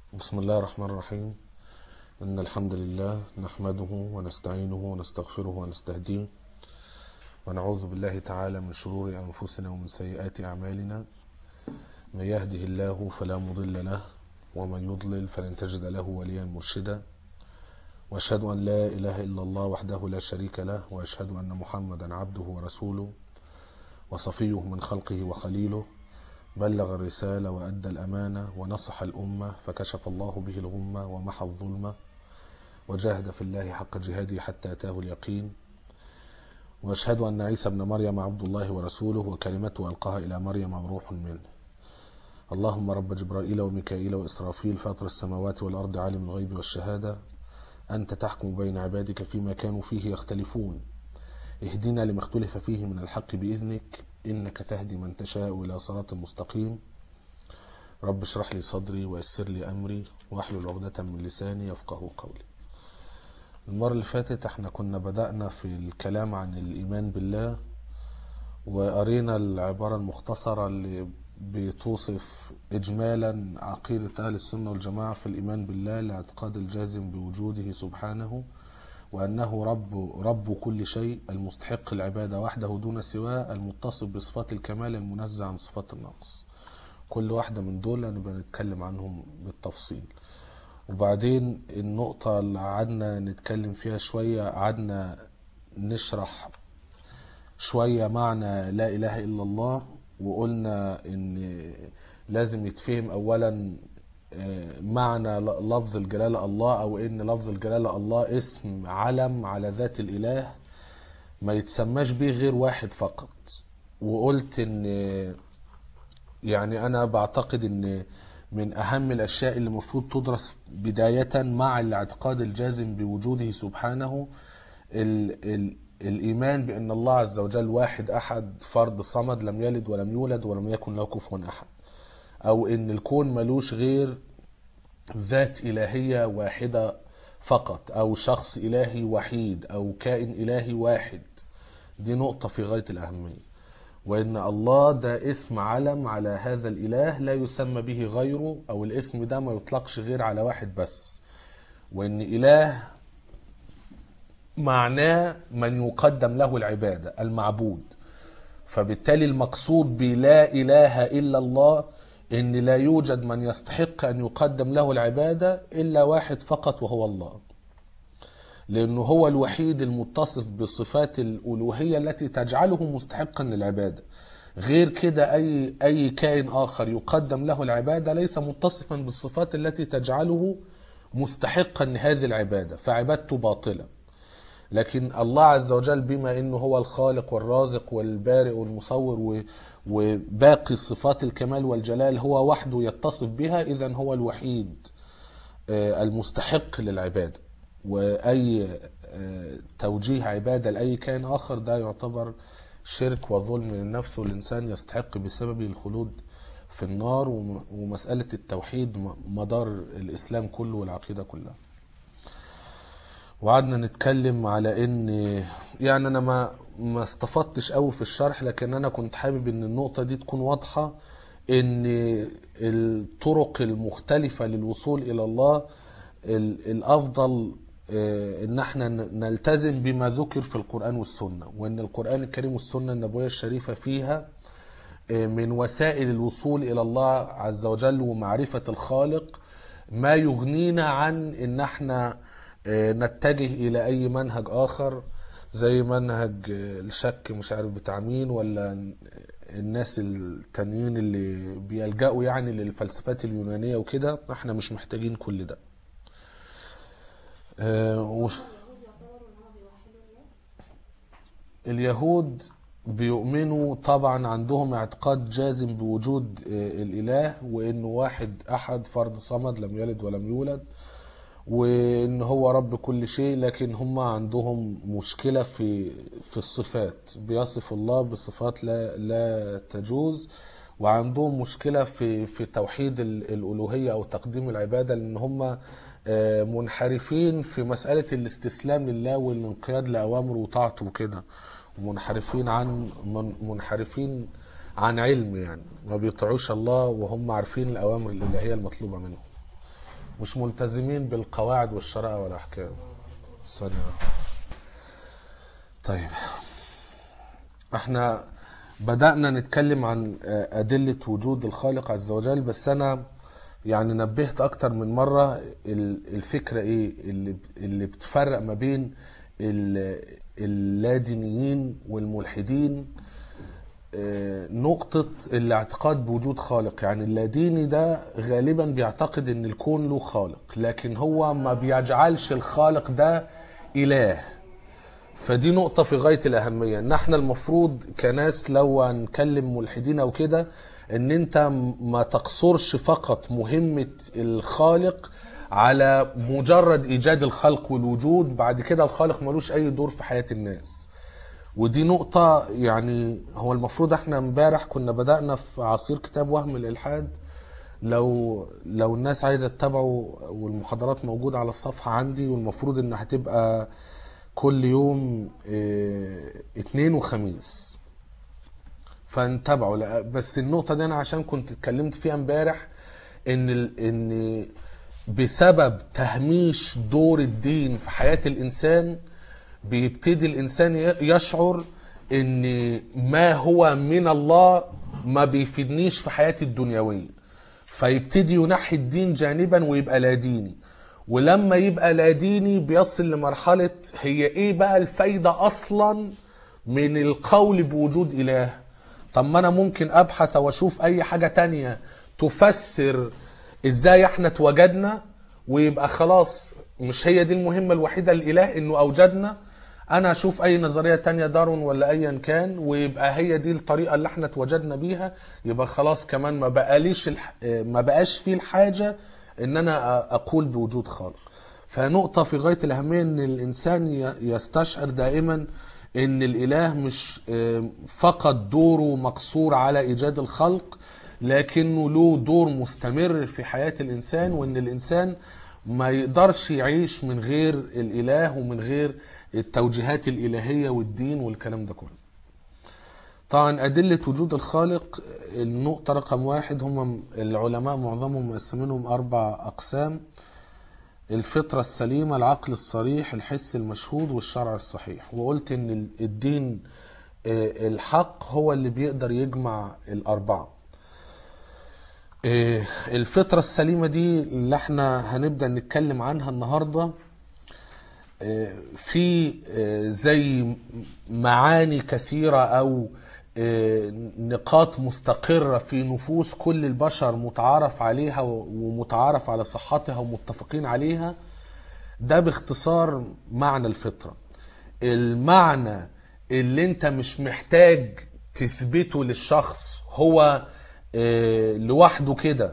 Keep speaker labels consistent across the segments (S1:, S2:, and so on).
S1: بسم الله الرحمن الرحيم إن الحمد لله نحمده ونستعينه ونستغفره ونستهديه ونعوذ بالله تعالى من شرور أنفسنا ومن سيئات أعمالنا من يهده الله فلا مضل له ومن يضلل فلن تجد له وليا مرشدا وأشهد أن لا إله إلا الله وحده لا شريك له وأشهد أن محمدا عبده ورسوله وصفيه من خلقه وخليله بلغ الرسالة وأدى الأمانة ونصح الأمة فكشف الله به الغمة ومحى الظلمة وجاهد في الله حق جهاده حتى أتاه اليقين وأشهد أن عيسى بن مريم عبد الله ورسوله وكلمته ألقاها إلى مريم وروح منه اللهم رب جبرائيل وميكائيل وإسرافيل فاطر السماوات والأرض عالم الغيب والشهادة أنت تحكم بين عبادك فيما كانوا فيه يختلفون اهدنا لما اختلف فيه من الحق بإذنك إنك تهدي من تشاء إلى صراط مستقيم رب اشرح لي صدري ويسر لي أمري واحلل عقدة من لساني يفقه قولي المرة اللي فاتت احنا كنا بدأنا في الكلام عن الإيمان بالله وقرينا العبارة المختصرة اللي بتوصف إجمالا عقيدة أهل السنة والجماعة في الإيمان بالله الاعتقاد الجازم بوجوده سبحانه وأنه رب رب كل شيء المستحق العبادة وحده دون سواه المتصف بصفات الكمال المنزه عن صفات النقص كل واحدة من دول هنبقى نتكلم عنهم بالتفصيل وبعدين النقطة اللي قعدنا نتكلم فيها شوية قعدنا نشرح شوية معنى لا إله إلا الله وقلنا إن لازم يتفهم أولا معنى لفظ الجلالة الله أو إن لفظ الجلالة الله اسم علم على ذات الإله ما يتسماش به غير واحد فقط وقلت إن يعني أنا بعتقد إن من أهم الأشياء اللي المفروض تدرس بداية مع الاعتقاد الجازم بوجوده سبحانه ال ال الإيمان بأن الله عز وجل واحد أحد فرد صمد لم يلد ولم يولد ولم يكن له كفوا أحد أو إن الكون ملوش غير ذات إلهية واحدة فقط أو شخص إلهي وحيد أو كائن إلهي واحد دي نقطة في غاية الأهمية وإن الله ده اسم علم على هذا الإله لا يسمى به غيره أو الاسم ده ما يطلقش غير على واحد بس وإن إله معناه من يقدم له العبادة المعبود فبالتالي المقصود بلا إله إلا الله إن لا يوجد من يستحق أن يقدم له العبادة إلا واحد فقط وهو الله لأنه هو الوحيد المتصف بصفات الألوهية التي تجعله مستحقا للعبادة غير كده أي, أي كائن آخر يقدم له العبادة ليس متصفا بالصفات التي تجعله مستحقا لهذه العبادة فعبادته باطلة لكن الله عز وجل بما انه هو الخالق والرازق والبارئ والمصور وباقي صفات الكمال والجلال هو وحده يتصف بها اذا هو الوحيد المستحق للعباده واي توجيه عباده لاي كائن اخر ده يعتبر شرك وظلم للنفس والانسان يستحق بسببه الخلود في النار ومساله التوحيد مدار الاسلام كله والعقيده كلها وقعدنا نتكلم على ان يعني انا ما ما استفدتش قوي في الشرح لكن انا كنت حابب ان النقطه دي تكون واضحه ان الطرق المختلفه للوصول الى الله الافضل ان احنا نلتزم بما ذكر في القران والسنه وان القران الكريم والسنه النبويه الشريفه فيها من وسائل الوصول الى الله عز وجل ومعرفه الخالق ما يغنينا عن ان احنا نتجه الى اي منهج اخر زي منهج الشك مش عارف بتاع مين ولا الناس التانيين اللي بيلجأوا يعني للفلسفات اليونانية وكده احنا مش محتاجين كل ده وش اليهود بيؤمنوا طبعا عندهم اعتقاد جازم بوجود الاله وانه واحد احد فرد صمد لم يلد ولم يولد وان هو رب كل شيء لكن هم عندهم مشكله في في الصفات بيصف الله بصفات لا لا تجوز وعندهم مشكله في في توحيد الالوهيه او تقديم العباده لان هم منحرفين في مساله الاستسلام لله والانقياد لاوامره وطاعته وكده ومنحرفين عن منحرفين عن علم يعني ما بيطيعوش الله وهم عارفين الاوامر الالهيه المطلوبه منهم مش ملتزمين بالقواعد والشرائع والاحكام ثانية طيب احنا بدأنا نتكلم عن آه، أدلة وجود الخالق عز وجل بس أنا يعني نبهت أكتر من مرة ال- الفكرة إيه اللي اللي بتفرق ما بين ال- اللادينيين والملحدين آه، نقطة الاعتقاد بوجود خالق يعني اللاديني ده غالبا بيعتقد ان الكون له خالق لكن هو ما بيجعلش الخالق ده إله فدي نقطة في غاية الأهمية إن احنا المفروض كناس لو هنكلم ملحدين أو كده إن أنت ما تقصرش فقط مهمة الخالق على مجرد إيجاد الخلق والوجود بعد كده الخالق ملوش أي دور في حياة الناس ودي نقطة يعني هو المفروض احنا امبارح كنا بدأنا في عصير كتاب وهم الإلحاد لو لو الناس عايزة تتابعه والمحاضرات موجودة على الصفحة عندي والمفروض ان هتبقى كل يوم اه اتنين وخميس فنتابعه لا بس النقطة دي انا عشان كنت اتكلمت فيها امبارح ان ال- ان بسبب تهميش دور الدين في حياة الانسان بيبتدي الانسان ي- يشعر ان ما هو من الله ما بيفيدنيش في حياتي الدنيوية فيبتدي ينحي الدين جانبا ويبقى لا ديني ولما يبقى لا ديني بيصل لمرحلة هي ايه بقى الفايدة اصلا من القول بوجود اله طب ما انا ممكن ابحث واشوف اي حاجة تانية تفسر ازاي احنا اتوجدنا ويبقى خلاص مش هي دي المهمة الوحيدة للاله انه اوجدنا انا اشوف اي نظرية تانية دارون ولا ايا كان ويبقى هي دي الطريقة اللي احنا اتوجدنا بيها يبقى خلاص كمان ما بقاليش الح... ما بقاش فيه الحاجة ان انا أ- اقول بوجود خالق فنقطة في غاية الأهمية إن الإنسان ي- يستشعر دائما إن الإله مش آه، فقط دوره مقصور على إيجاد الخلق لكنه له دور مستمر في حياة الإنسان وإن الإنسان ما يقدرش يعيش من غير الإله ومن غير التوجيهات الإلهية والدين والكلام ده كله طبعا أدلة وجود الخالق النقطة رقم واحد هم العلماء معظمهم مقسمينهم أربع أقسام الفطرة السليمة العقل الصريح الحس المشهود والشرع الصحيح وقلت ان الدين آه، الحق هو اللي بيقدر يجمع الأربعة آه، الفطرة السليمة دي اللي احنا هنبدأ نتكلم عنها النهاردة آه، في آه، زي معاني كثيرة أو آه، نقاط مستقرة في نفوس كل البشر متعارف عليها ومتعارف على صحتها ومتفقين عليها ده باختصار معنى الفطرة المعنى اللي انت مش محتاج تثبته للشخص هو آه، لوحده كده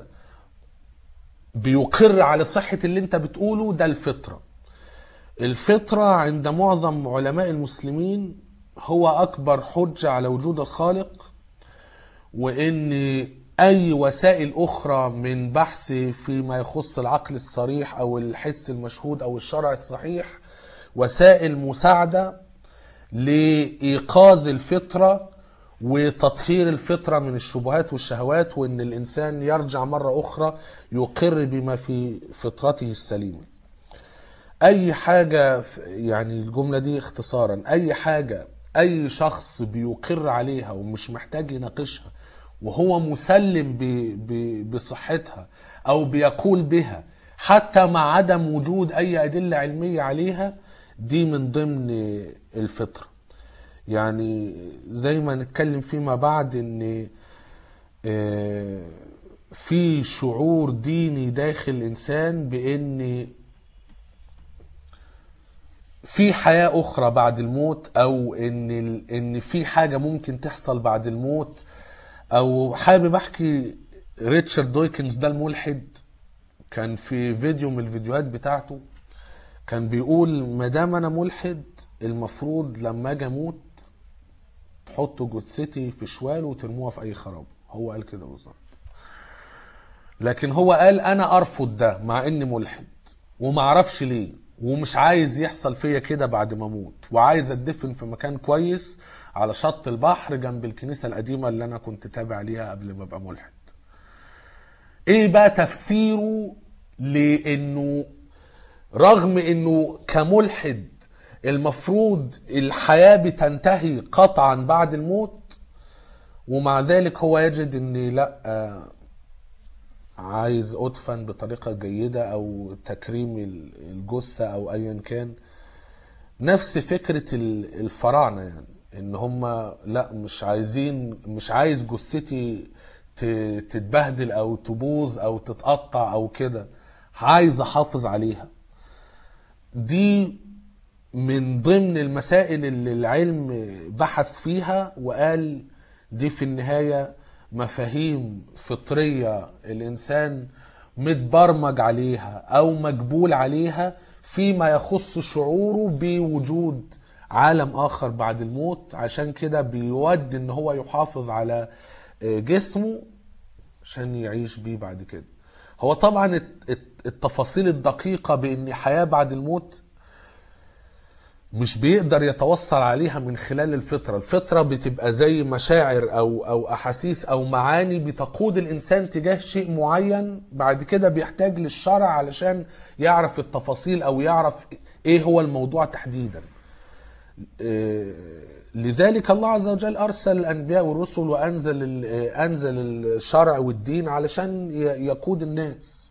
S1: بيقر على صحة اللي انت بتقوله ده الفطرة الفطرة عند معظم علماء المسلمين هو أكبر حجة على وجود الخالق وإن أي وسائل أخرى من بحث فيما يخص العقل الصريح أو الحس المشهود أو الشرع الصحيح وسائل مساعدة لإيقاظ الفطرة وتطهير الفطرة من الشبهات والشهوات وإن الإنسان يرجع مرة أخرى يقر بما في فطرته السليمة اي حاجة يعني الجملة دي اختصارا اي حاجة اي شخص بيقر عليها ومش محتاج يناقشها وهو مسلم ب ب بصحتها او بيقول بها حتى مع عدم وجود اي ادلة علمية عليها دي من ضمن الفطرة يعني زي ما نتكلم فيما بعد ان آه، في شعور ديني داخل الانسان بان في حياة أخرى بعد الموت أو إن ال- إن في حاجة ممكن تحصل بعد الموت أو حابب أحكي ريتشارد دويكنز ده الملحد كان في فيديو من الفيديوهات بتاعته كان بيقول ما دام أنا ملحد المفروض لما أجي أموت تحطوا جثتي في شوال وترموها في أي خراب هو قال كده بالظبط لكن هو قال انا ارفض ده مع اني ملحد وما اعرفش ليه ومش عايز يحصل فيا كده بعد ما اموت وعايز اتدفن في مكان كويس على شط البحر جنب الكنيسة القديمة اللي انا كنت تابع ليها قبل ما ابقى ملحد ايه بقى تفسيره لانه رغم انه كملحد المفروض الحياة بتنتهي قطعا بعد الموت ومع ذلك هو يجد ان لا آه، عايز ادفن بطريقة جيدة او تكريم ال- الجثة او ايا كان نفس فكرة ال- الفراعنة يعني ان هم لا مش عايزين مش عايز جثتي ت- تتبهدل او تبوظ او تتقطع او كده عايز احافظ عليها دي من ضمن المسائل اللي العلم بحث فيها وقال دي في النهاية مفاهيم فطرية الإنسان متبرمج عليها أو مجبول عليها فيما يخص شعوره بوجود عالم آخر بعد الموت عشان كده بيود إن هو يحافظ على جسمه عشان يعيش بيه بعد كده هو طبعا الت- الت- التفاصيل الدقيقة بإن حياة بعد الموت مش بيقدر يتوصل عليها من خلال الفطرة الفطرة بتبقى زي مشاعر أو, أو أحاسيس أو معاني بتقود الإنسان تجاه شيء معين بعد كده بيحتاج للشرع علشان يعرف التفاصيل أو يعرف إيه هو الموضوع تحديدا آه، لذلك الله عز وجل أرسل الأنبياء والرسل وأنزل ال- آه، أنزل الشرع والدين علشان ي- يقود الناس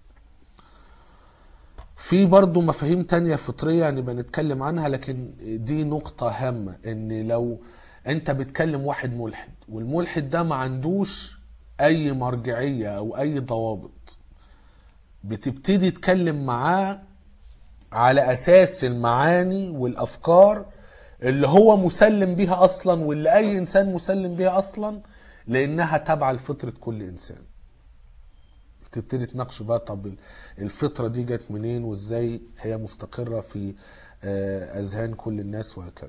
S1: في برضو مفاهيم تانية فطرية نبقى نتكلم عنها لكن دي نقطة هامة ان لو انت بتكلم واحد ملحد والملحد ده ما عندوش اي مرجعية او اي ضوابط بتبتدي تتكلم معاه على اساس المعاني والافكار اللي هو مسلم بيها اصلا واللي اي انسان مسلم بيها اصلا لانها تابعة لفطرة كل انسان تبتدي تناقش بقى طب الفطرة دي جت منين وازاي هي مستقرة في آه، اذهان كل الناس وهكذا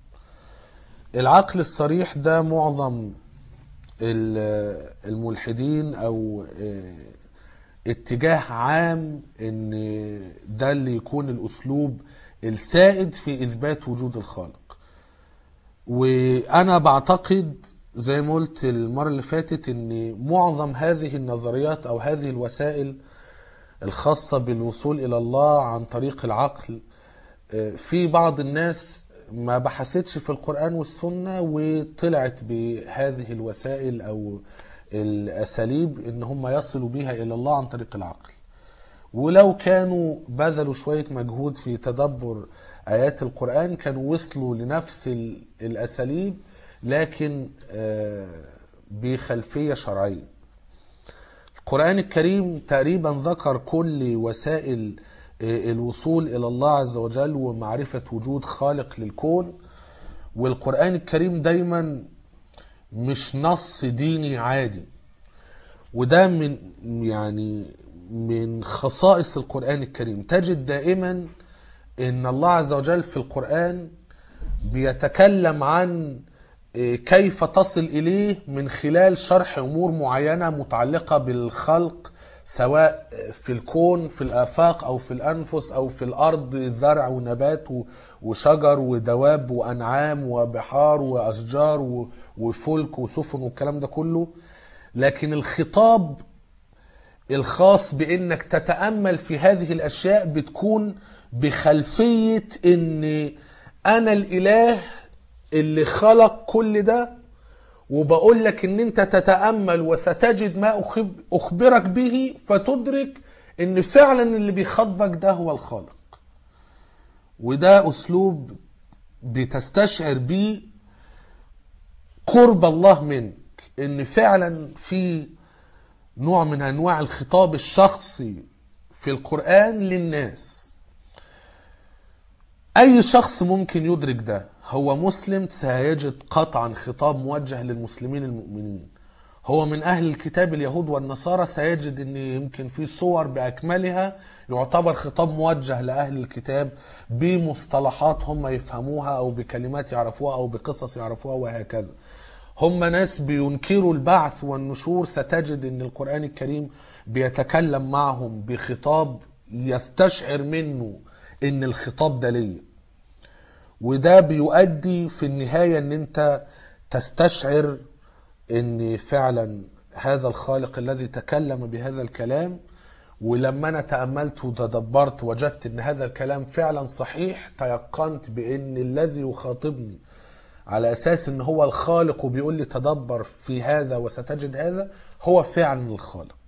S1: العقل الصريح ده معظم ال- الملحدين او آه، اتجاه عام ان ده اللي يكون الاسلوب السائد في اثبات وجود الخالق وانا بعتقد زي ما قلت المره اللي فاتت ان معظم هذه النظريات او هذه الوسائل الخاصه بالوصول الى الله عن طريق العقل آه، في بعض الناس ما بحثتش في القران والسنه وطلعت بهذه الوسائل او الاساليب ان هم يصلوا بها الى الله عن طريق العقل ولو كانوا بذلوا شوية مجهود في تدبر آيات القرآن كانوا وصلوا لنفس ال- الأساليب لكن آه، بخلفية شرعية القرآن الكريم تقريبا ذكر كل وسائل آه، الوصول إلى الله عز وجل ومعرفة وجود خالق للكون والقرآن الكريم دايما مش نص ديني عادي وده من يعني من خصائص القرآن الكريم تجد دائما ان الله عز وجل في القرآن بيتكلم عن إيه، كيف تصل اليه من خلال شرح امور معينة متعلقة بالخلق سواء في الكون في الافاق او في الانفس او في الارض زرع ونبات و- وشجر ودواب وانعام وبحار واشجار و- وفلك وسفن والكلام ده كله لكن الخطاب الخاص بانك تتامل في هذه الاشياء بتكون بخلفيه ان انا الاله اللي خلق كل ده وبقول لك ان انت تتامل وستجد ما أخب اخبرك به فتدرك ان فعلا اللي بيخاطبك ده هو الخالق وده اسلوب بتستشعر بيه قرب الله منك ان فعلا في نوع من انواع الخطاب الشخصي في القرآن للناس اي شخص ممكن يدرك ده هو مسلم سيجد قطعا خطاب موجه للمسلمين المؤمنين هو من اهل الكتاب اليهود والنصارى سيجد ان يمكن في صور باكملها يعتبر خطاب موجه لاهل الكتاب بمصطلحات هم يفهموها او بكلمات يعرفوها او بقصص يعرفوها وهكذا هم ناس بينكروا البعث والنشور ستجد ان القرآن الكريم بيتكلم معهم بخطاب يستشعر منه ان الخطاب ده ليا وده بيؤدي في النهاية ان انت تستشعر ان فعلا هذا الخالق الذي تكلم بهذا الكلام ولما انا تاملت وتدبرت وجدت ان هذا الكلام فعلا صحيح تيقنت بان الذي يخاطبني على اساس ان هو الخالق وبيقول لي تدبر في هذا وستجد هذا هو فعلا الخالق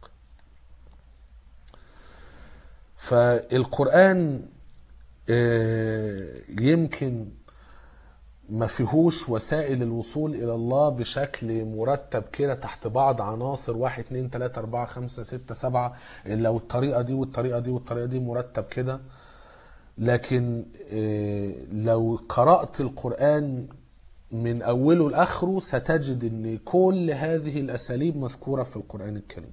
S1: فالقرآن آه، يمكن ما فيهوش وسائل الوصول إلى الله بشكل مرتب كده تحت بعض عناصر واحد اتنين تلاتة أربعة خمسة ستة سبعة لو الطريقة دي والطريقة دي والطريقة دي مرتب كده لكن آه، لو قرأت القرآن من أوله لآخره ستجد أن كل هذه الأساليب مذكورة في القرآن الكريم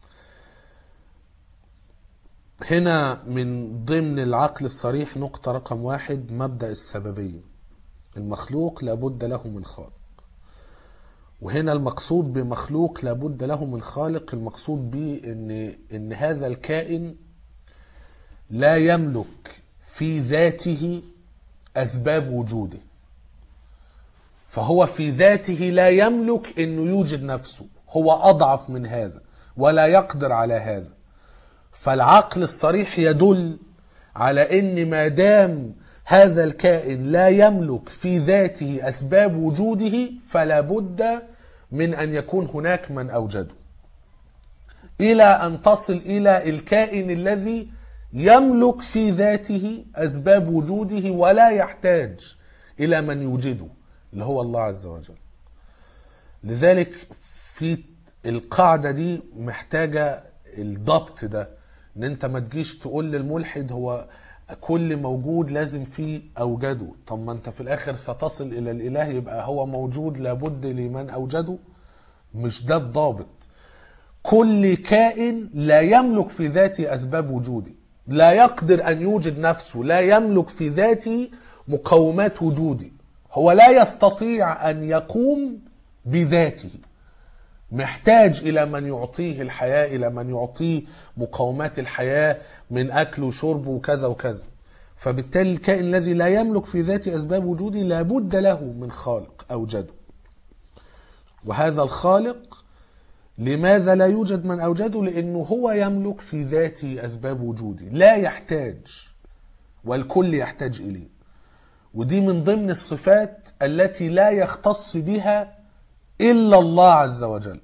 S1: هنا من ضمن العقل الصريح نقطة رقم واحد مبدأ السببية المخلوق لابد له من خالق وهنا المقصود بمخلوق لابد له من خالق المقصود به ان ان هذا الكائن لا يملك في ذاته اسباب وجوده فهو في ذاته لا يملك انه يوجد نفسه هو اضعف من هذا ولا يقدر على هذا فالعقل الصريح يدل على ان ما دام هذا الكائن لا يملك في ذاته اسباب وجوده فلا بد من ان يكون هناك من اوجده الى ان تصل الى الكائن الذي يملك في ذاته اسباب وجوده ولا يحتاج الى من يوجده اللي هو الله عز وجل لذلك في القاعدة دي محتاجة الضبط ده ان انت ما تجيش تقول للملحد هو كل موجود لازم فيه اوجده طب ما انت في الاخر ستصل الى الاله يبقى هو موجود لابد لمن اوجده مش ده الضابط كل كائن لا يملك في ذاته اسباب وجوده لا يقدر ان يوجد نفسه لا يملك في ذاته مقومات وجوده هو لا يستطيع ان يقوم بذاته محتاج الى من يعطيه الحياه الى من يعطيه مقومات الحياه من اكل وشرب وكذا وكذا فبالتالي الكائن الذي لا يملك في ذاته اسباب وجوده لابد له من خالق اوجده وهذا الخالق لماذا لا يوجد من اوجده لانه هو يملك في ذاته اسباب وجوده لا يحتاج والكل يحتاج اليه ودي من ضمن الصفات التي لا يختص بها الا الله عز وجل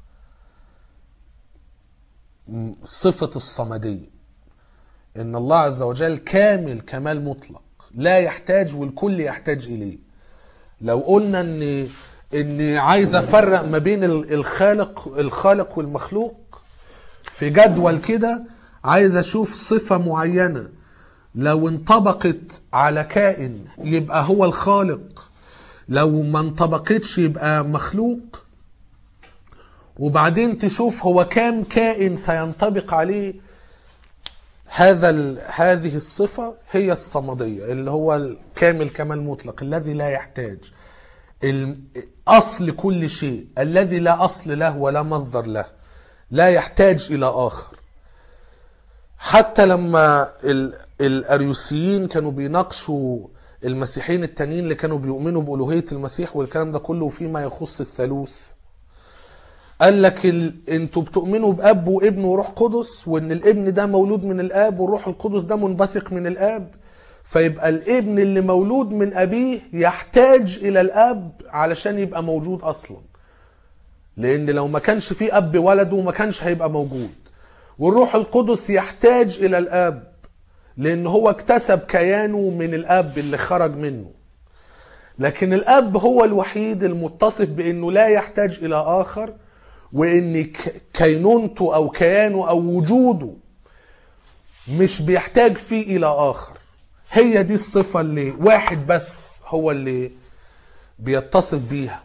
S1: صفه الصمديه ان الله عز وجل كامل كمال مطلق لا يحتاج والكل يحتاج اليه لو قلنا ان ان عايز افرق ما بين الخالق الخالق والمخلوق في جدول كده عايز اشوف صفه معينه لو انطبقت على كائن يبقى هو الخالق لو ما انطبقتش يبقى مخلوق وبعدين تشوف هو كام كائن سينطبق عليه هذا ال... هذه الصفة هي الصمدية اللي هو الكامل كمال مطلق الذي لا يحتاج ال... أصل كل شيء الذي لا أصل له ولا مصدر له لا يحتاج إلى آخر حتى لما ال... الأريوسيين كانوا بيناقشوا المسيحيين التانيين اللي كانوا بيؤمنوا بألوهية المسيح والكلام ده كله فيما يخص الثالوث قال لك ال... انتوا بتؤمنوا باب وابن وروح قدس وان الابن ده مولود من الاب والروح القدس ده منبثق من الاب فيبقى الابن اللي مولود من ابيه يحتاج الى الاب علشان يبقى موجود اصلا لان لو ما كانش فيه اب ولده ما كانش هيبقى موجود والروح القدس يحتاج الى الاب لان هو اكتسب كيانه من الاب اللي خرج منه لكن الاب هو الوحيد المتصف بانه لا يحتاج الى اخر وان كينونته او كيانه او وجوده مش بيحتاج فيه الى اخر هي دي الصفة اللي واحد بس هو اللي بيتصف بيها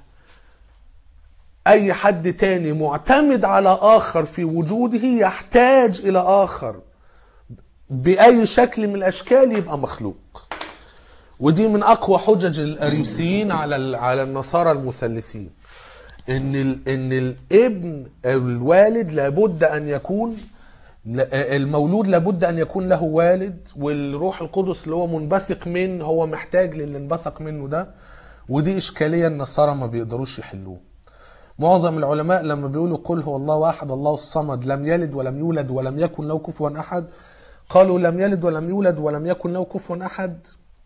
S1: اي حد تاني معتمد على اخر في وجوده يحتاج الى اخر باي شكل من الاشكال يبقى مخلوق ودي من اقوى حجج الاريوسيين على على النصارى المثلثين ان ال ان الابن الوالد لابد ان يكون المولود لابد ان يكون له والد والروح القدس اللي هو منبثق من هو محتاج للي انبثق منه ده ودي اشكاليه النصارى ما بيقدروش يحلوه معظم العلماء لما بيقولوا قل هو الله احد الله الصمد لم يلد ولم يولد ولم يكن له كفوا احد قالوا لم يلد ولم يولد ولم يكن له كفوا احد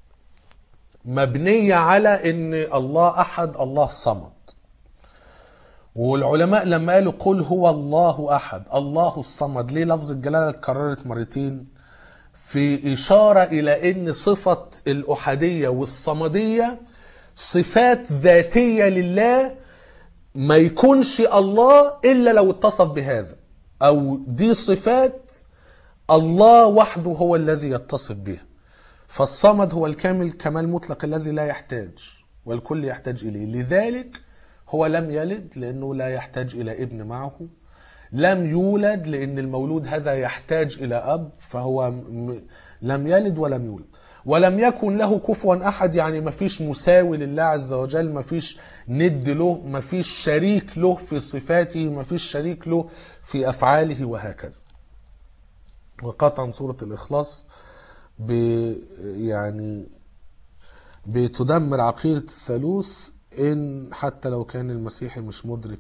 S1: مبنيه على ان الله احد الله صمد والعلماء لما قالوا قل هو الله احد الله الصمد ليه لفظ الجلاله اتكررت مرتين في اشاره الى ان صفه الاحاديه والصمديه صفات ذاتيه لله ما يكونش الله الا لو اتصف بهذا او دي صفات الله وحده هو الذي يتصف بها فالصمد هو الكامل كمال مطلق الذي لا يحتاج والكل يحتاج اليه لذلك هو لم يلد لانه لا يحتاج الى ابن معه لم يولد لان المولود هذا يحتاج الى اب فهو م... لم يلد ولم يولد ولم يكن له كفوا احد يعني ما فيش مساوي لله عز وجل ما فيش ند له ما فيش شريك له في صفاته ما فيش شريك له في افعاله وهكذا وقطعا سوره الاخلاص ب يعني بتدمر عقيده الثالوث ان حتى لو كان المسيحي مش مدرك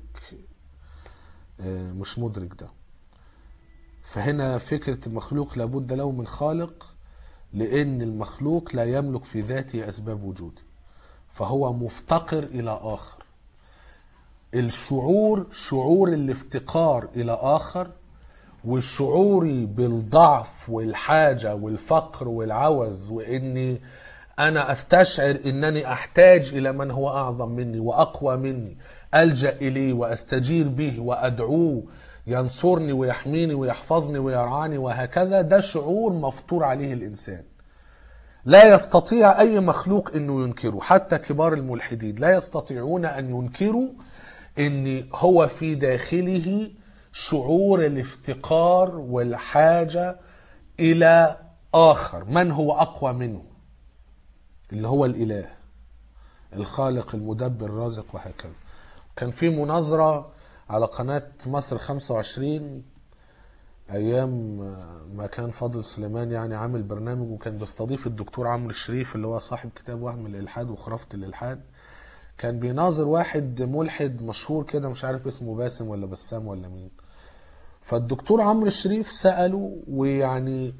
S1: مش مدرك ده فهنا فكره المخلوق لابد له من خالق لأن المخلوق لا يملك في ذاته أسباب وجوده فهو مفتقر إلى آخر الشعور شعور الافتقار إلى آخر والشعور بالضعف والحاجة والفقر والعوز وإني أنا أستشعر إنني أحتاج إلى من هو أعظم مني وأقوى مني ألجأ إليه وأستجير به وأدعوه ينصرني ويحميني ويحفظني ويرعاني وهكذا ده شعور مفطور عليه الانسان لا يستطيع اي مخلوق انه ينكره حتى كبار الملحدين لا يستطيعون ان ينكروا ان هو في داخله شعور الافتقار والحاجه الى اخر من هو اقوى منه اللي هو الاله الخالق المدبر الرازق وهكذا كان في مناظره على قناة مصر 25 أيام ما كان فاضل سليمان يعني عامل برنامج وكان بيستضيف الدكتور عمرو الشريف اللي هو صاحب كتاب وهم الإلحاد وخرافة الإلحاد كان بيناظر واحد ملحد مشهور كده مش عارف اسمه باسم ولا بسام ولا مين فالدكتور عمرو الشريف سأله ويعني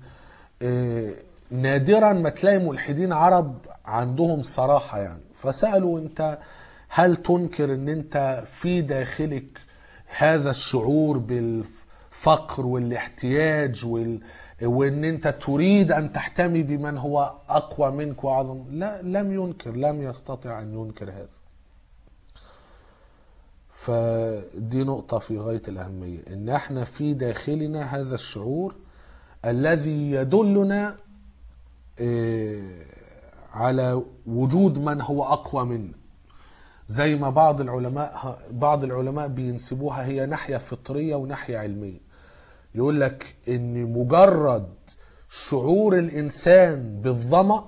S1: نادرا ما تلاقي ملحدين عرب عندهم صراحة يعني فسألوا انت هل تنكر ان انت في داخلك هذا الشعور بالفقر والاحتياج وال... وان انت تريد ان تحتمي بمن هو اقوى منك واعظم لا لم ينكر لم يستطع ان ينكر هذا فدي نقطة في غاية الأهمية إن إحنا في داخلنا هذا الشعور الذي يدلنا على وجود من هو أقوى منا زي ما بعض العلماء بعض العلماء بينسبوها هي ناحيه فطريه وناحيه علميه يقول لك ان مجرد شعور الانسان بالظما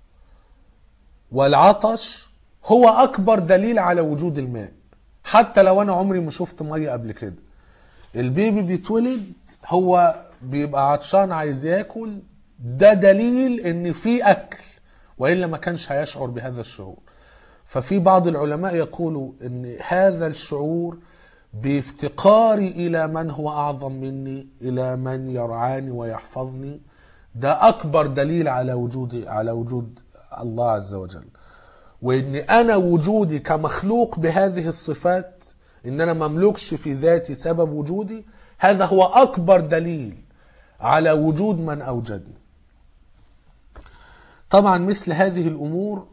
S1: والعطش هو اكبر دليل على وجود الماء حتى لو انا عمري ما شفت ميه قبل كده البيبي بيتولد هو بيبقى عطشان عايز ياكل ده دليل ان في اكل والا ما كانش هيشعر بهذا الشعور ففي بعض العلماء يقولوا ان هذا الشعور بافتقاري الى من هو اعظم مني الى من يرعاني ويحفظني ده اكبر دليل على وجود على وجود الله عز وجل وان انا وجودي كمخلوق بهذه الصفات ان انا مملكش في ذاتي سبب وجودي هذا هو اكبر دليل على وجود من اوجدني طبعا مثل هذه الامور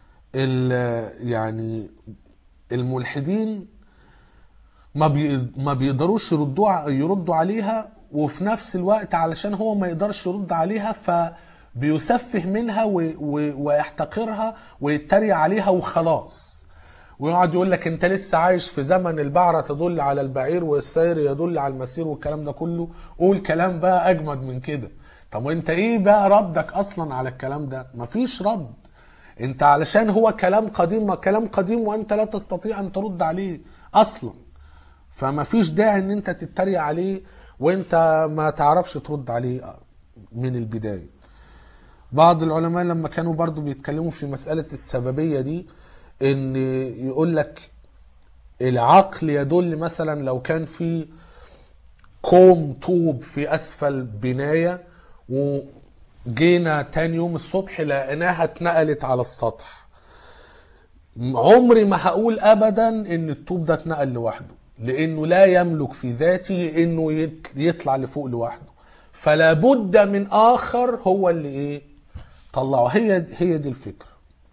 S1: يعني الملحدين ما بي ما بيقدروش يردوا يردوا عليها وفي نفس الوقت علشان هو ما يقدرش يرد عليها فبيسفه منها ويحتقرها ويتريق عليها وخلاص ويقعد يقول لك انت لسه عايش في زمن البعرة تدل على البعير والسير يدل على المسير والكلام ده كله قول كلام بقى اجمد من كده طب وانت ايه بقى ردك اصلا على الكلام ده مفيش رد انت علشان هو كلام قديم ما كلام قديم وانت لا تستطيع ان ترد عليه اصلا فما فيش داعي ان انت تتريق عليه وانت ما تعرفش ترد عليه من البداية بعض العلماء لما كانوا برضو بيتكلموا في مسألة السببية دي ان يقول لك العقل يدل مثلا لو كان في كوم طوب في اسفل بنايه وجينا تاني يوم الصبح لقيناها اتنقلت على السطح عمري ما هقول ابدا ان الطوب ده اتنقل لوحده لانه لا يملك في ذاته انه يت- يطلع لفوق لوحده فلا بد من اخر هو اللي ايه طلعه هي هي دي الفكره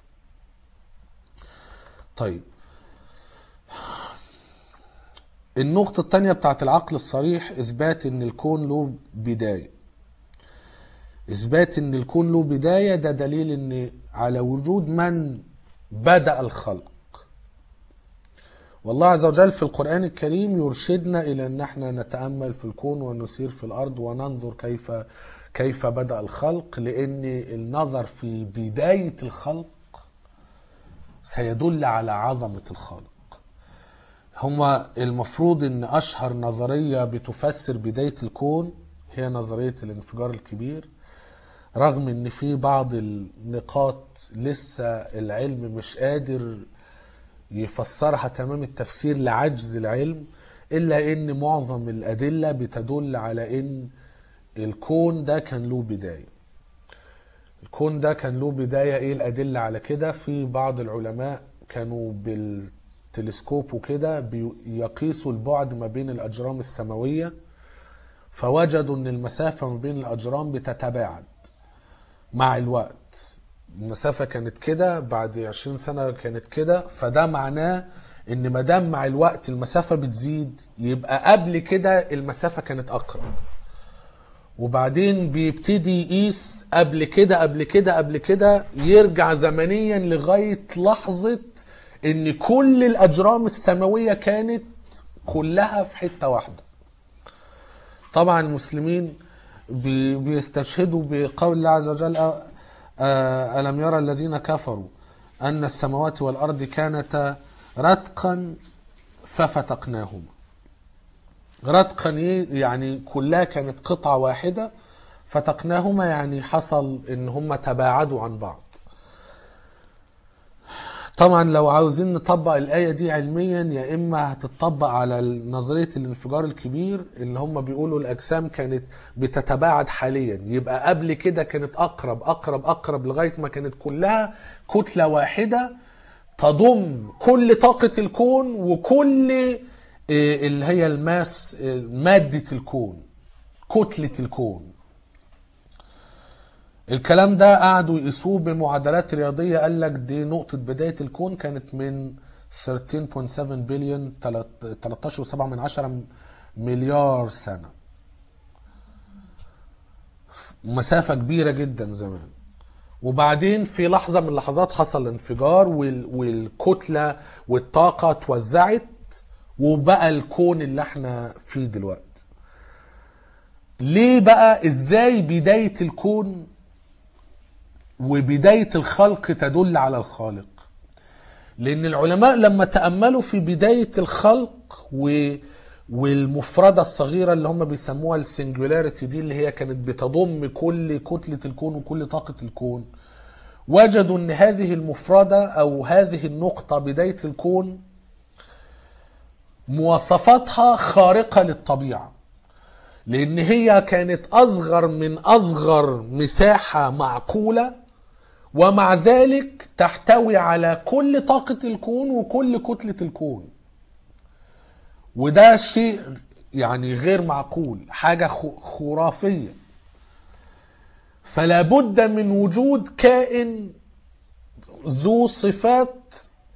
S1: طيب النقطة التانية بتاعت العقل الصريح إثبات إن الكون له بداية إثبات إن الكون له بداية ده دليل إن على وجود من بدأ الخلق والله عز وجل في القرآن الكريم يرشدنا إلى أن احنا نتأمل في الكون ونسير في الأرض وننظر كيف كيف بدأ الخلق لأن النظر في بداية الخلق سيدل على عظمة الخالق هما المفروض ان اشهر نظرية بتفسر بداية الكون هي نظرية الانفجار الكبير رغم ان في بعض النقاط لسه العلم مش قادر يفسرها تمام التفسير لعجز العلم الا ان معظم الادلة بتدل على ان الكون ده كان له بداية الكون ده كان له بداية ايه الادلة على كده في بعض العلماء كانوا بالتلسكوب وكده بيقيسوا البعد ما بين الاجرام السماوية فوجدوا ان المسافة ما بين الاجرام بتتباعد مع الوقت المسافة كانت كده بعد 20 سنة كانت كده فده معناه ان ما دام مع الوقت المسافة بتزيد يبقى قبل كده المسافة كانت اقرب وبعدين بيبتدي يقيس قبل كده قبل كده قبل كده يرجع زمنيا لغاية لحظة ان كل الاجرام السماوية كانت كلها في حتة واحدة طبعا المسلمين بي- بيستشهدوا بقول الله عز وجل أ- آه، ألم يرى الذين كفروا أن السماوات والأرض كانتا رتقا ففتقناهما رتقا ي- يعني كلها كانت قطعة واحدة فتقناهما يعني حصل ان هم تباعدوا عن بعض طبعا لو عاوزين نطبق الآية دي علميا يا إما هتطبق على نظرية الانفجار الكبير اللي هم بيقولوا الأجسام كانت بتتباعد حاليا يبقى قبل كده كانت أقرب أقرب أقرب لغاية ما كانت كلها كتلة واحدة تضم كل طاقة الكون وكل آه، اللي هي الماس آه، مادة الكون كتلة الكون الكلام ده قعدوا يقيسوه بمعادلات رياضية قال لك دي نقطة بداية الكون كانت من 13.7 بليون 13.7 من عشرة مليار سنة مسافة كبيرة جدا زمان وبعدين في لحظة من اللحظات حصل انفجار وال- والكتلة والطاقة توزعت وبقى الكون اللي احنا فيه دلوقتي ليه بقى ازاي بداية الكون وبداية الخلق تدل على الخالق لأن العلماء لما تأملوا في بداية الخلق و والمفردة الصغيرة اللي هم بيسموها السنجولاريتي دي اللي هي كانت بتضم كل كتلة الكون وكل طاقة الكون وجدوا ان هذه المفردة او هذه النقطة بداية الكون مواصفاتها خارقة للطبيعة لان هي كانت اصغر من اصغر مساحة معقولة ومع ذلك تحتوي على كل طاقة الكون وكل كتلة الكون وده شيء يعني غير معقول حاجة خ- خرافية فلا بد من وجود كائن ذو صفات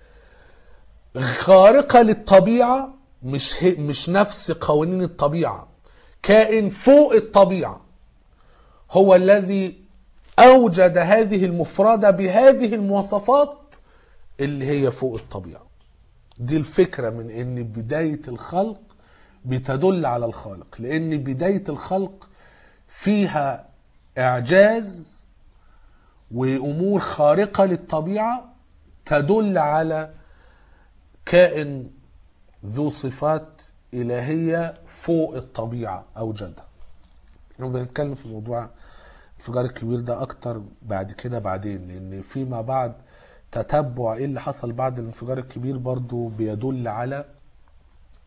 S1: خارقة للطبيعة مش هي مش نفس قوانين الطبيعة كائن فوق الطبيعة هو الذي أوجد هذه المفردة بهذه المواصفات اللي هي فوق الطبيعة دي الفكرة من ان بداية الخلق بتدل على الخالق لان بداية الخلق فيها اعجاز وامور خارقة للطبيعة تدل على كائن ذو صفات الهية فوق الطبيعة اوجدها احنا بنتكلم في موضوع الانفجار الكبير ده اكتر بعد كده بعدين لان فيما بعد تتبع ايه اللي حصل بعد الانفجار الكبير برضو بيدل على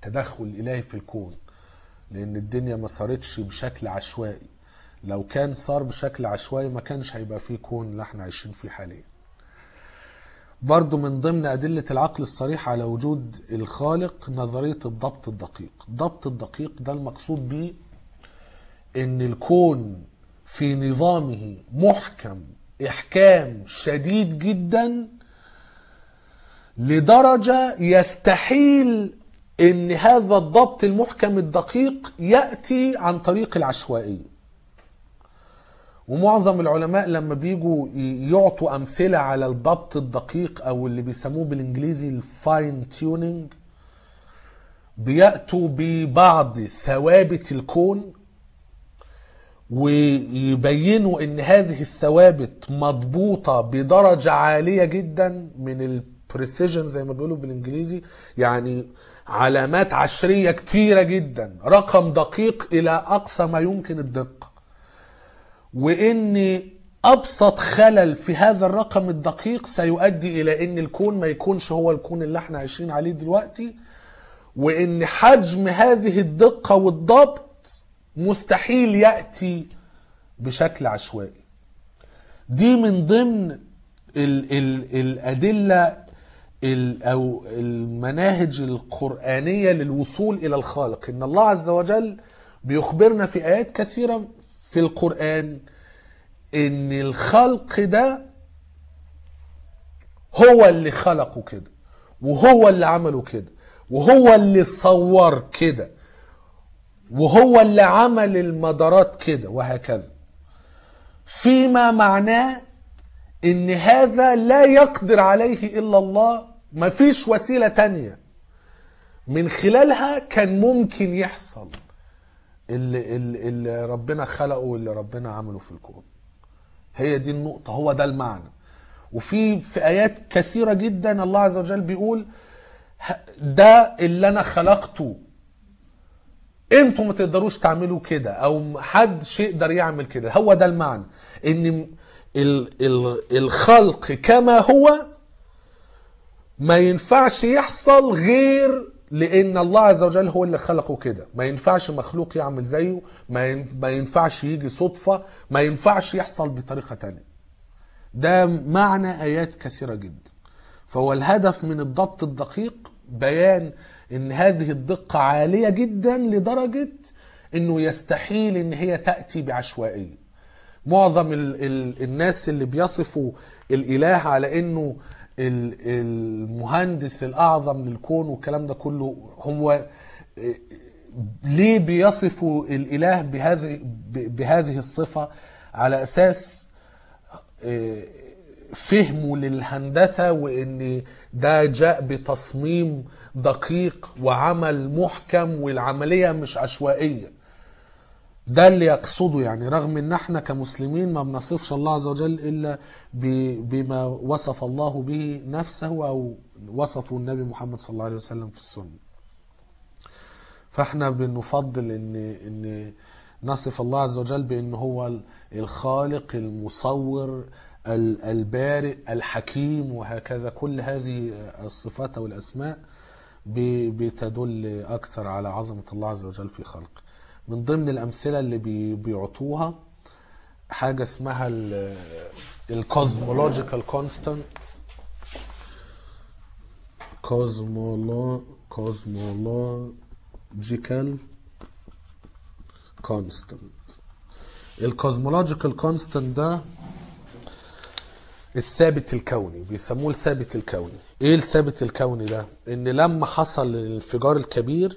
S1: تدخل الهي في الكون لان الدنيا ما صارتش بشكل عشوائي لو كان صار بشكل عشوائي ما كانش هيبقى فيه كون اللي احنا عايشين فيه حاليا برضو من ضمن أدلة العقل الصريح على وجود الخالق نظرية الضبط الدقيق الضبط الدقيق ده المقصود به ان الكون في نظامه محكم احكام شديد جدا لدرجة يستحيل ان هذا الضبط المحكم الدقيق يأتي عن طريق العشوائية ومعظم العلماء لما بيجوا يعطوا امثله على الضبط الدقيق او اللي بيسموه بالانجليزي الفاين تيونينج بياتوا ببعض ثوابت الكون ويبينوا ان هذه الثوابت مضبوطه بدرجه عاليه جدا من البريسيجن زي ما بيقولوا بالانجليزي يعني علامات عشريه كتيره جدا رقم دقيق الى اقصى ما يمكن الدقه وان ابسط خلل في هذا الرقم الدقيق سيؤدي الى ان الكون ما يكونش هو الكون اللي احنا عايشين عليه دلوقتي وان حجم هذه الدقة والضبط مستحيل يأتي بشكل عشوائي دي من ضمن ال ال الأدلة ال أو المناهج القرآنية للوصول إلى الخالق إن الله عز وجل بيخبرنا في آيات كثيرة في القرآن ان الخلق ده هو اللي خلقه كده وهو اللي عمله كده وهو اللي صور كده وهو اللي عمل المدارات كده وهكذا فيما معناه ان هذا لا يقدر عليه الا الله مفيش وسيلة تانية من خلالها كان ممكن يحصل اللي, اللي, اللي ربنا خلقه واللي ربنا عمله في الكون هي دي النقطة هو ده المعنى وفي في آيات كثيرة جدا الله عز وجل بيقول ده اللي أنا خلقته انتوا ما تقدروش تعملوا كده او حد شيء يقدر يعمل كده هو ده المعنى ان ال ال الخلق كما هو ما ينفعش يحصل غير لان الله عز وجل هو اللي خلقه كده ما ينفعش مخلوق يعمل زيه ما ما ينفعش يجي صدفة ما ينفعش يحصل بطريقة تانية ده معنى ايات كثيرة جدا فهو الهدف من الضبط الدقيق بيان ان هذه الدقة عالية جدا لدرجة انه يستحيل ان هي تأتي بعشوائية معظم ال ال الناس اللي بيصفوا الاله على انه المهندس الاعظم للكون والكلام ده كله هو ليه بيصفوا الاله بهذه بهذه الصفه على اساس فهمه للهندسه وان ده جاء بتصميم دقيق وعمل محكم والعمليه مش عشوائيه ده اللي يقصده يعني رغم ان احنا كمسلمين ما بنصفش الله عز وجل الا بما وصف الله به نفسه او وصفه النبي محمد صلى الله عليه وسلم في السنه فاحنا بنفضل ان ان نصف الله عز وجل بان هو الخالق المصور البارئ الحكيم وهكذا كل هذه الصفات او الاسماء بتدل اكثر على عظمه الله عز وجل في خلقه من ضمن الامثله اللي بيعطوها حاجه اسمها الكوزمولوجيكال كونستانت كوزمولو كوزمولوجيكال كونستانت الكوزمولوجيكال كونستانت ده الثابت الكوني بيسموه الثابت الكوني ايه الثابت الكوني ده ان لما حصل الانفجار الكبير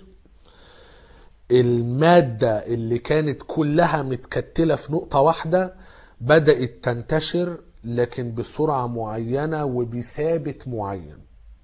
S1: المادة اللي كانت كلها متكتلة في نقطة واحدة بدأت تنتشر لكن بسرعة معينة وبثابت معين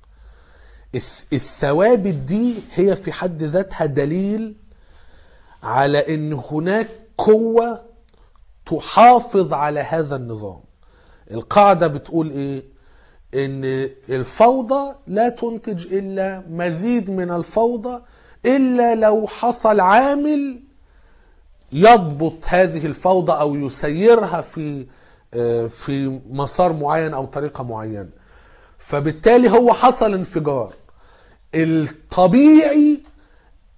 S1: الثوابت دي هي في حد ذاتها دليل على ان هناك قوة تحافظ على هذا النظام القاعدة بتقول ايه ان الفوضى لا تنتج الا مزيد من الفوضى الا لو حصل عامل يضبط هذه الفوضى او يسيرها في في مسار معين او طريقه معينه فبالتالي هو حصل انفجار الطبيعي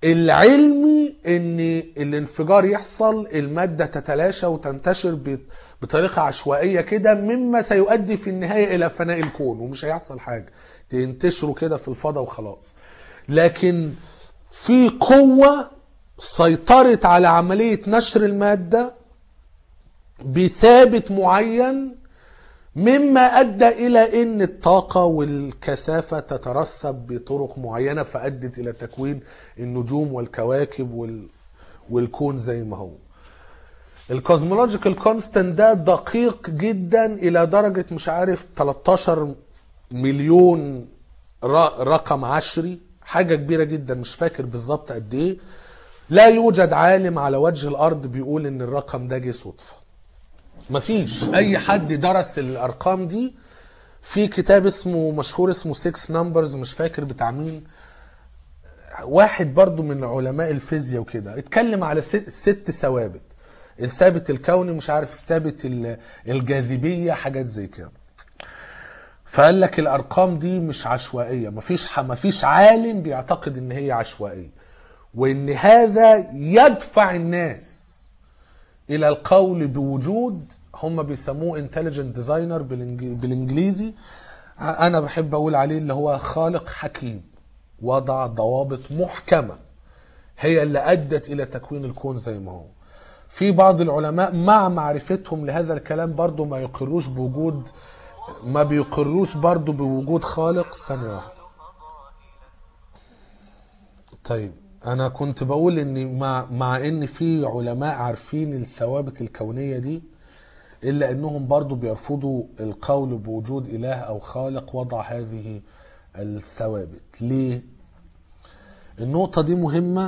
S1: العلمي ان الانفجار يحصل المادة تتلاشى وتنتشر ب- بطريقة عشوائية كده مما سيؤدي في النهاية الى فناء الكون ومش هيحصل حاجة تنتشروا كده في الفضاء وخلاص لكن في قوة سيطرت على عملية نشر المادة بثابت معين مما ادى الى ان الطاقه والكثافه تترسب بطرق معينه فادت الى تكوين النجوم والكواكب وال... والكون زي ما هو الكوزمولوجيكال كونستانت ده دقيق جدا الى درجه مش عارف 13 مليون ر- رقم عشري حاجه كبيره جدا مش فاكر بالظبط قد ايه لا يوجد عالم على وجه الارض بيقول ان الرقم ده جه صدفه مفيش اي حد درس الارقام دي في كتاب اسمه مشهور اسمه 6 نمبرز مش فاكر بتاع مين واحد برضو من علماء الفيزياء وكده اتكلم على ست- ست ثوابت الثابت الكوني مش عارف الثابت ال- الجاذبية حاجات زي كده فقال لك الارقام دي مش عشوائية مفيش ح- مفيش عالم بيعتقد ان هي عشوائية وان هذا يدفع الناس الى القول بوجود هم بيسموه انتليجنت ديزاينر بالانجليزي انا بحب اقول عليه اللي هو خالق حكيم وضع ضوابط محكمه هي اللي ادت الى تكوين الكون زي ما هو في بعض العلماء مع معرفتهم لهذا الكلام برضو ما يقروش بوجود ما بيقروش برضو بوجود خالق ثانيه واحده طيب انا كنت بقول ان مع مع ان في علماء عارفين الثوابت الكونيه دي الا انهم برضو بيرفضوا القول بوجود اله او خالق وضع هذه الثوابت ليه النقطه دي مهمه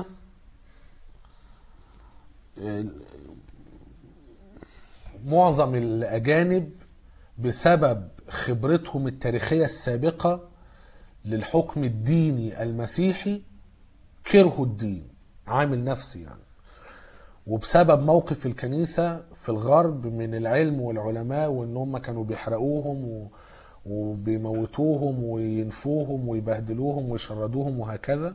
S1: معظم الاجانب بسبب خبرتهم التاريخيه السابقه للحكم الديني المسيحي كرهوا الدين عامل نفسي يعني وبسبب موقف الكنيسة في الغرب من العلم والعلماء وان هم كانوا بيحرقوهم و... وبيموتوهم وينفوهم ويبهدلوهم ويشردوهم وهكذا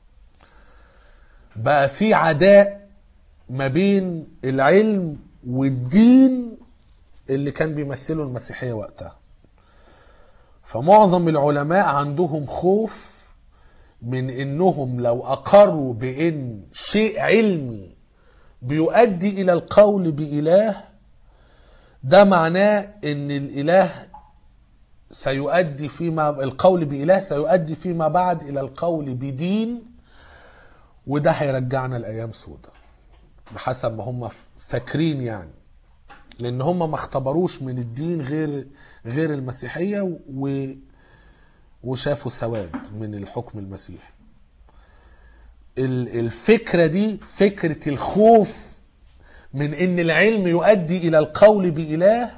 S1: بقى في عداء ما بين العلم والدين اللي كان بيمثله المسيحية وقتها فمعظم العلماء عندهم خوف من انهم لو اقروا بان شيء علمي بيؤدي الى القول باله ده معناه ان الاله سيؤدي فيما القول باله سيؤدي فيما بعد الى القول بدين وده هيرجعنا لايام سودة بحسب ما هم فاكرين يعني لان هم ما اختبروش من الدين غير غير المسيحيه و وشافوا سواد من الحكم المسيحي ال- الفكرة دي فكرة الخوف من ان العلم يؤدي الى القول بإله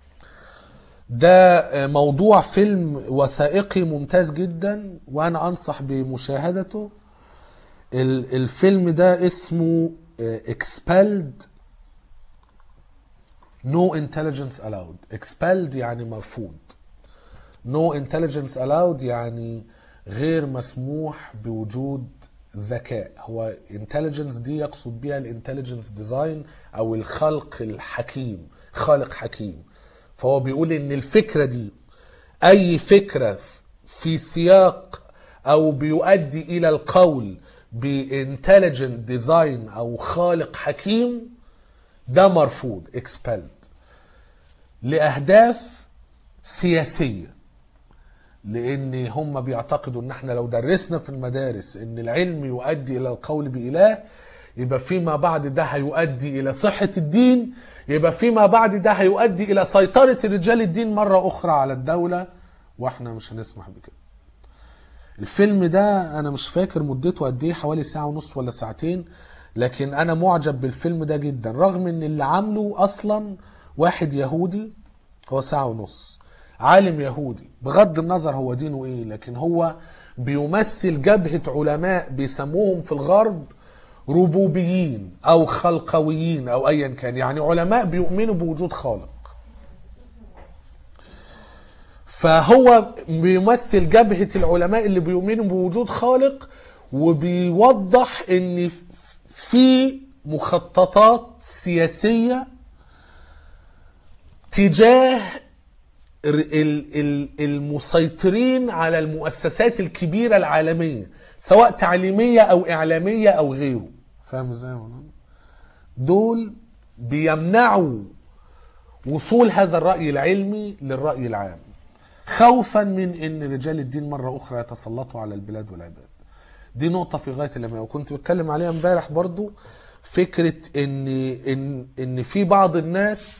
S1: ده موضوع فيلم وثائقي ممتاز جدا وانا انصح بمشاهدته ال- الفيلم ده اسمه expelled no intelligence allowed expelled يعني مرفوض no intelligence allowed يعني غير مسموح بوجود ذكاء هو intelligence دي يقصد بها الانتليجنس ديزاين او الخلق الحكيم خالق حكيم فهو بيقول ان الفكرة دي اي فكرة في سياق او بيؤدي الى القول بانتليجنت ديزاين او خالق حكيم ده مرفوض expelled لاهداف سياسيه لان هم بيعتقدوا ان احنا لو درسنا في المدارس ان العلم يؤدي الى القول باله يبقى فيما بعد ده هيؤدي الى صحة الدين يبقى فيما بعد ده هيؤدي الى سيطرة رجال الدين مرة اخرى على الدولة واحنا مش هنسمح بكده الفيلم ده انا مش فاكر مدته قد ايه حوالي ساعة ونص ولا ساعتين لكن انا معجب بالفيلم ده جدا رغم ان اللي عامله اصلا واحد يهودي هو ساعة ونص عالم يهودي بغض النظر هو دينه ايه لكن هو بيمثل جبهة علماء بيسموهم في الغرب ربوبيين او خلقويين او ايا كان يعني علماء بيؤمنوا بوجود خالق فهو بيمثل جبهة العلماء اللي بيؤمنوا بوجود خالق وبيوضح ان في مخططات سياسيه تجاه ال- ال- المسيطرين على المؤسسات الكبيرة العالمية سواء تعليمية أو إعلامية أو غيره فاهم ازاي يا مولانا؟ دول بيمنعوا وصول هذا الرأي العلمي للرأي العام خوفا من ان رجال الدين مرة اخرى يتسلطوا على البلاد والعباد دي نقطة في غاية الأهمية وكنت بتكلم عليها امبارح برضو فكرة ان ان ان في بعض الناس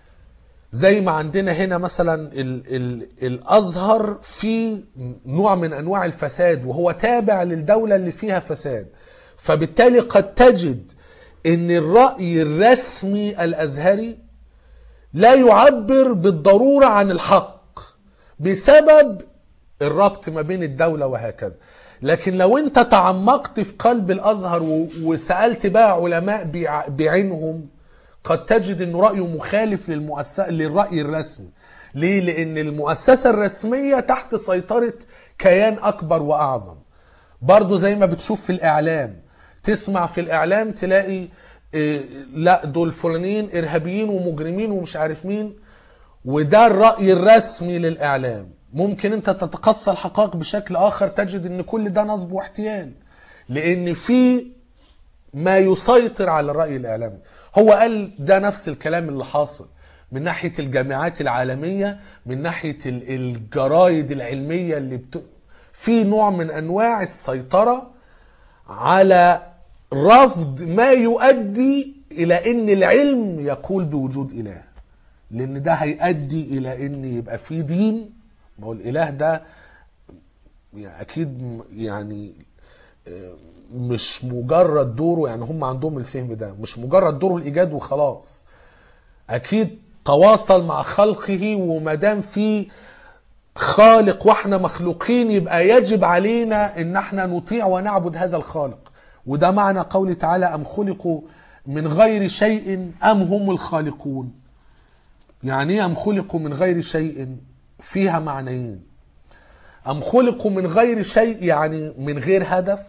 S1: زي ما عندنا هنا مثلا ال ال الازهر في نوع من انواع الفساد وهو تابع للدوله اللي فيها فساد فبالتالي قد تجد ان الراي الرسمي الازهري لا يعبر بالضروره عن الحق بسبب الربط ما بين الدوله وهكذا لكن لو انت تعمقت في قلب الازهر و- وسالت بقى علماء بع- بعينهم قد تجد ان رايه مخالف للمؤسسه للراي الرسمي ليه لان المؤسسه الرسميه تحت سيطره كيان اكبر واعظم برضو زي ما بتشوف في الاعلام تسمع في الاعلام تلاقي إيه لا دول فلانيين ارهابيين ومجرمين ومش عارف مين وده الراي الرسمي للاعلام ممكن انت تتقصى الحقائق بشكل اخر تجد ان كل ده نصب واحتيال لان في ما يسيطر على الرأي الإعلامي هو قال ده نفس الكلام اللي حاصل من ناحية الجامعات العالمية من ناحية ال- الجرايد العلمية اللي بت... في نوع من أنواع السيطرة على رفض ما يؤدي إلى أن العلم يقول بوجود إله لأن ده هيؤدي إلى أن يبقى في دين ما هو الإله ده يعني أكيد م- يعني مش مجرد دوره يعني هم عندهم الفهم ده مش مجرد دوره الايجاد وخلاص اكيد تواصل مع خلقه وما دام في خالق واحنا مخلوقين يبقى يجب علينا ان احنا نطيع ونعبد هذا الخالق وده معنى قوله تعالى ام خلقوا من غير شيء ام هم الخالقون يعني ايه ام خلقوا من غير شيء فيها معنيين ام خلقوا من غير شيء يعني من غير هدف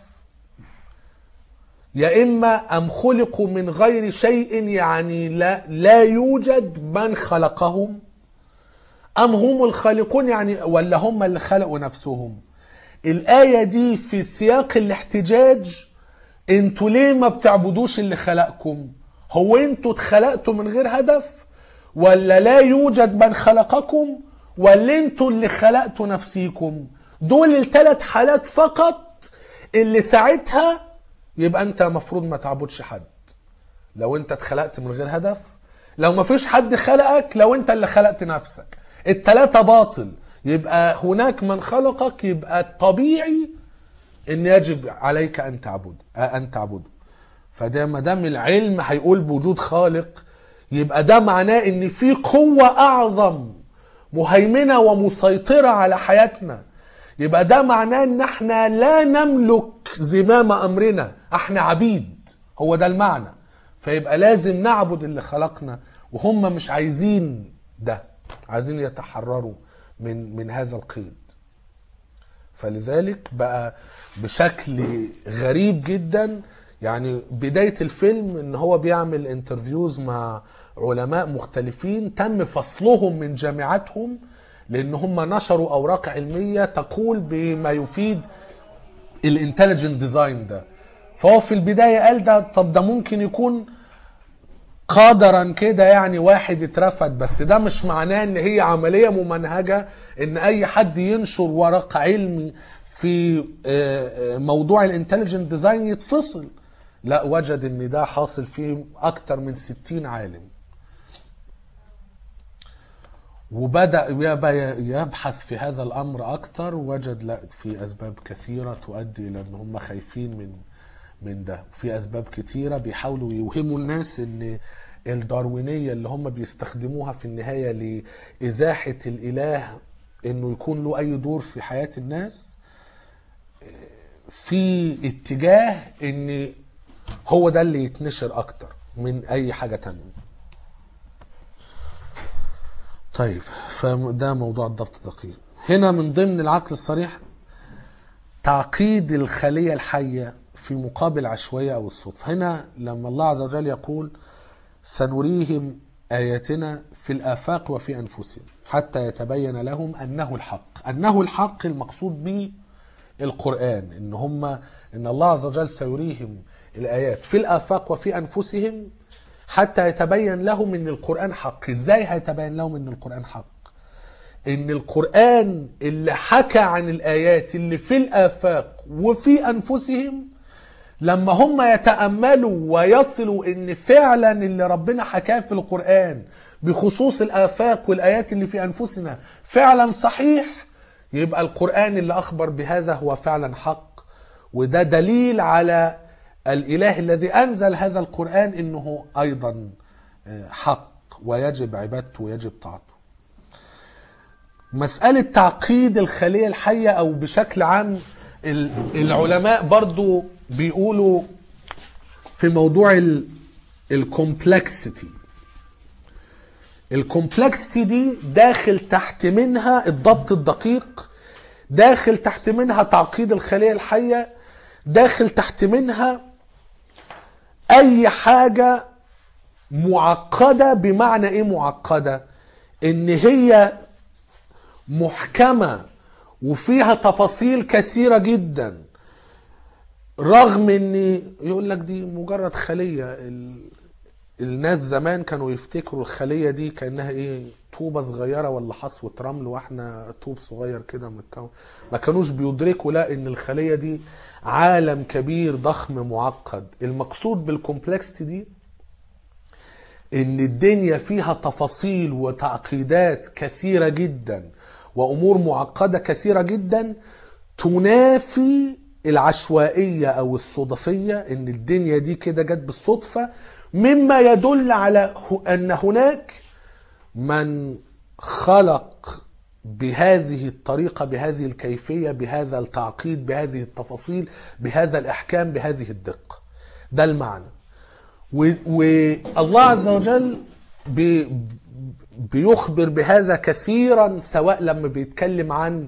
S1: يا اما ام خلقوا من غير شيء يعني لا لا يوجد من خلقهم ام هم الخالقون يعني ولا هم اللي خلقوا نفسهم الايه دي في سياق الاحتجاج انتوا ليه ما بتعبدوش اللي خلقكم هو انتوا اتخلقتوا من غير هدف ولا لا يوجد من خلقكم ولا انتوا اللي خلقتوا نفسيكم دول الثلاث حالات فقط اللي ساعتها يبقى انت مفروض ما تعبدش حد لو انت اتخلقت من غير هدف لو ما فيش حد خلقك لو انت اللي خلقت نفسك التلاتة باطل يبقى هناك من خلقك يبقى الطبيعي ان يجب عليك ان تعبد ان تعبده فده ما دام العلم هيقول بوجود خالق يبقى ده معناه ان في قوة اعظم مهيمنة ومسيطرة على حياتنا يبقى ده معناه ان احنا لا نملك زمام امرنا احنا عبيد هو ده المعنى فيبقى لازم نعبد اللي خلقنا وهم مش عايزين ده عايزين يتحرروا من من هذا القيد فلذلك بقى بشكل غريب جدا يعني بداية الفيلم ان هو بيعمل انترفيوز مع علماء مختلفين تم فصلهم من جامعاتهم لان هم نشروا اوراق علمية تقول بما يفيد الانتليجنت ديزاين ده فهو في البداية قال ده طب ده ممكن يكون قدرا كده يعني واحد اترفد بس ده مش معناه ان هي عملية ممنهجة ان اي حد ينشر ورق علمي في آه، آه، موضوع الانتليجنت ديزاين يتفصل لا وجد ان ده حاصل فيه اكتر من 60 عالم وبدأ يبقى يبحث في هذا الأمر أكثر وجد لا في أسباب كثيرة تؤدي إلى أن هم خايفين من من ده في أسباب كثيرة بيحاولوا يوهموا الناس أن الداروينية اللي هم بيستخدموها في النهاية لإزاحة الإله أنه يكون له أي دور في حياة الناس في اتجاه أن هو ده اللي يتنشر أكتر من أي حاجة تانية طيب فده موضوع الضبط الدقيق هنا من ضمن العقل الصريح تعقيد الخلية الحية في مقابل عشوائية أو الصدفة هنا لما الله عز وجل يقول سنريهم آياتنا في الآفاق وفي أنفسهم حتى يتبين لهم أنه الحق أنه الحق المقصود به القرآن إن هم إن الله عز وجل سيريهم الآيات في الآفاق وفي أنفسهم حتى يتبين لهم إن القرآن حق إزاي هيتبين لهم إن القرآن حق ان القرآن اللي حكى عن الآيات اللي في الآفاق وفي أنفسهم لما هم يتأملوا ويصلوا ان فعلا اللي ربنا حكاه في القرآن بخصوص الآفاق والآيات اللي في أنفسنا فعلا صحيح يبقى القرآن اللي أخبر بهذا هو فعلا حق وده دليل على الإله الذي أنزل هذا القرآن إنه أيضا حق ويجب عبادته ويجب طاعته مسألة تعقيد الخلية الحية أو بشكل عام العلماء برضو بيقولوا في موضوع الكومبلكسيتي الكومبلكسيتي دي داخل تحت منها الضبط الدقيق داخل تحت منها تعقيد الخلية الحية داخل تحت منها أي حاجة معقدة بمعنى إيه معقدة؟ إن هي محكمة وفيها تفاصيل كثيرة جدا رغم ان يقول لك دي مجرد خلية ال... الناس زمان كانوا يفتكروا الخلية دي كأنها ايه طوبة صغيرة ولا حصوة رمل واحنا طوب صغير كده متكون ما كانوش بيدركوا لا ان الخلية دي عالم كبير ضخم معقد المقصود بالكومبلكسيتي دي ان الدنيا فيها تفاصيل وتعقيدات كثيرة جدا وامور معقده كثيره جدا تنافي العشوائيه او الصدفيه ان الدنيا دي كده جت بالصدفه مما يدل على ان هناك من خلق بهذه الطريقه بهذه الكيفيه بهذا التعقيد بهذه التفاصيل بهذا الاحكام بهذه الدقه ده المعنى والله عز وجل بيخبر بهذا كثيرا سواء لما بيتكلم عن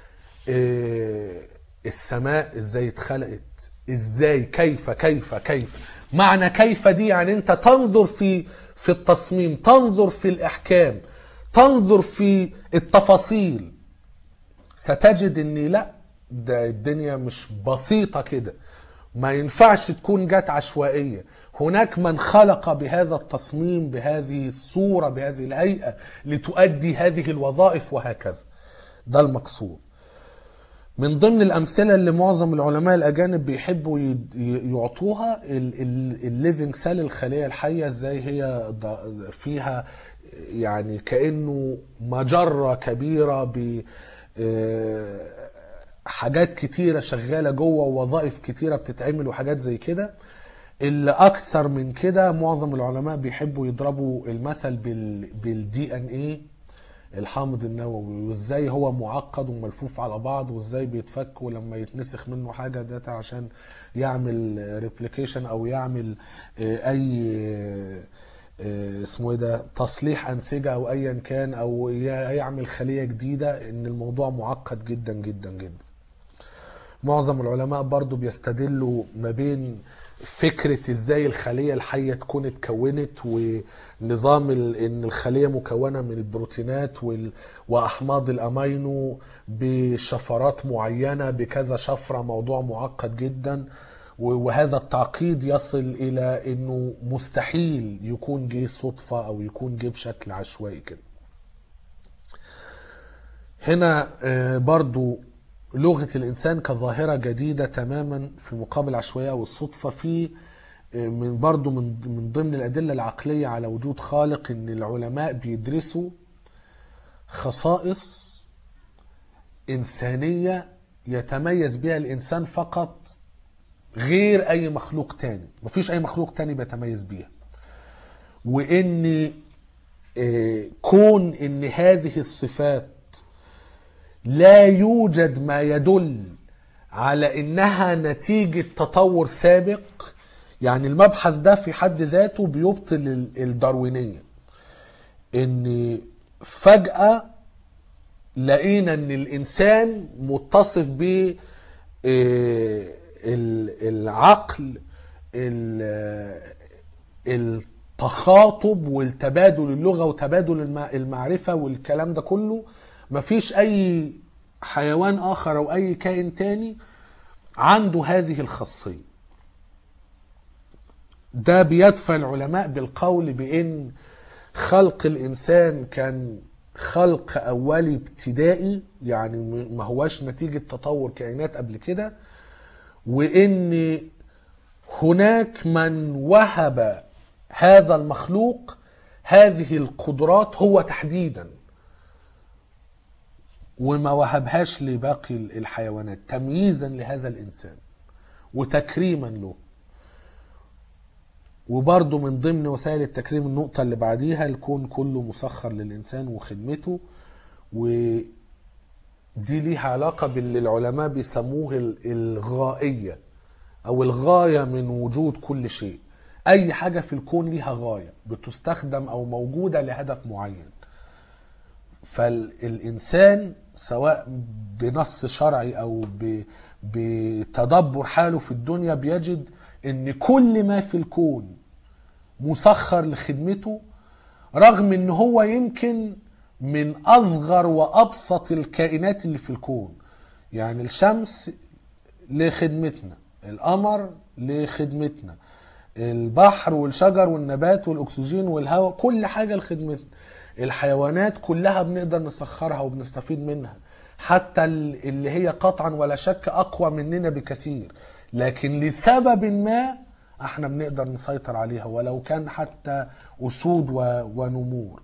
S1: السماء ازاي اتخلقت ازاي كيف كيف كيف معنى كيف دي يعني انت تنظر في في التصميم تنظر في الاحكام تنظر في التفاصيل ستجد ان لا ده الدنيا مش بسيطه كده ما ينفعش تكون جت عشوائيه هناك من خلق بهذا التصميم بهذه الصوره بهذه الهيئه لتؤدي هذه الوظائف وهكذا ده المقصود من ضمن الامثله اللي معظم العلماء الاجانب بيحبوا يعطوها الليفنج سيل الخليه الحيه ازاي هي فيها يعني كانه مجره كبيره ب حاجات كتيره شغاله جوه ووظائف كتيره بتتعمل وحاجات زي كده اللي اكثر من كده معظم العلماء بيحبوا يضربوا المثل بال بالدي ان ايه الحامض النووي وازاي هو معقد وملفوف على بعض وازاي بيتفك ولما يتنسخ منه حاجه ده عشان يعمل ريبليكيشن او يعمل اي اسمه ايه ده تصليح انسجه او ايا كان او يعمل خليه جديده ان الموضوع معقد جدا جدا جدا معظم العلماء برضو بيستدلوا ما بين فكرة ازاي الخلية الحية تكون اتكونت ونظام ان الخلية مكونة من البروتينات واحماض الامينو بشفرات معينة بكذا شفرة موضوع معقد جدا وهذا التعقيد يصل الى انه مستحيل يكون جه صدفة او يكون جه بشكل عشوائي كده هنا برضو لغة الإنسان كظاهرة جديدة تماما في مقابل عشوائية أو الصدفة في من برضو من من ضمن الأدلة العقلية على وجود خالق إن العلماء بيدرسوا خصائص إنسانية يتميز بها الإنسان فقط غير أي مخلوق تاني مفيش أي مخلوق تاني بيتميز بيها وإن كون إن هذه الصفات لا يوجد ما يدل على انها نتيجة تطور سابق يعني المبحث ده في حد ذاته بيبطل الداروينية ان فجأة لقينا ان الانسان متصف آه، ال- العقل ال- التخاطب والتبادل اللغة وتبادل الم- المعرفة والكلام ده كله مفيش أي حيوان آخر أو أي كائن تاني عنده هذه الخاصية ده بيدفع العلماء بالقول بأن خلق الإنسان كان خلق أولي ابتدائي يعني م- ما هواش نتيجة تطور كائنات قبل كده وان هناك من وهب هذا المخلوق هذه القدرات هو تحديدا وما وهبهاش لباقي الحيوانات تمييزا لهذا الانسان وتكريما له وبرضه من ضمن وسائل التكريم النقطة اللي بعديها الكون كله مسخر للإنسان وخدمته ودي ليها علاقة باللي العلماء بيسموه ال- الغائية أو الغاية من وجود كل شيء أي حاجة في الكون ليها غاية بتستخدم أو موجودة لهدف معين فالإنسان سواء بنص شرعي أو ب- بتدبر حاله في الدنيا بيجد ان كل ما في الكون مسخر لخدمته رغم ان هو يمكن من اصغر وابسط الكائنات اللي في الكون يعني الشمس لخدمتنا القمر لخدمتنا البحر والشجر والنبات والاكسجين والهواء كل حاجه لخدمتنا الحيوانات كلها بنقدر نسخرها وبنستفيد منها حتى ال- اللي هي قطعا ولا شك اقوى مننا بكثير لكن لسبب ما احنا بنقدر نسيطر عليها ولو كان حتى اسود و- ونمور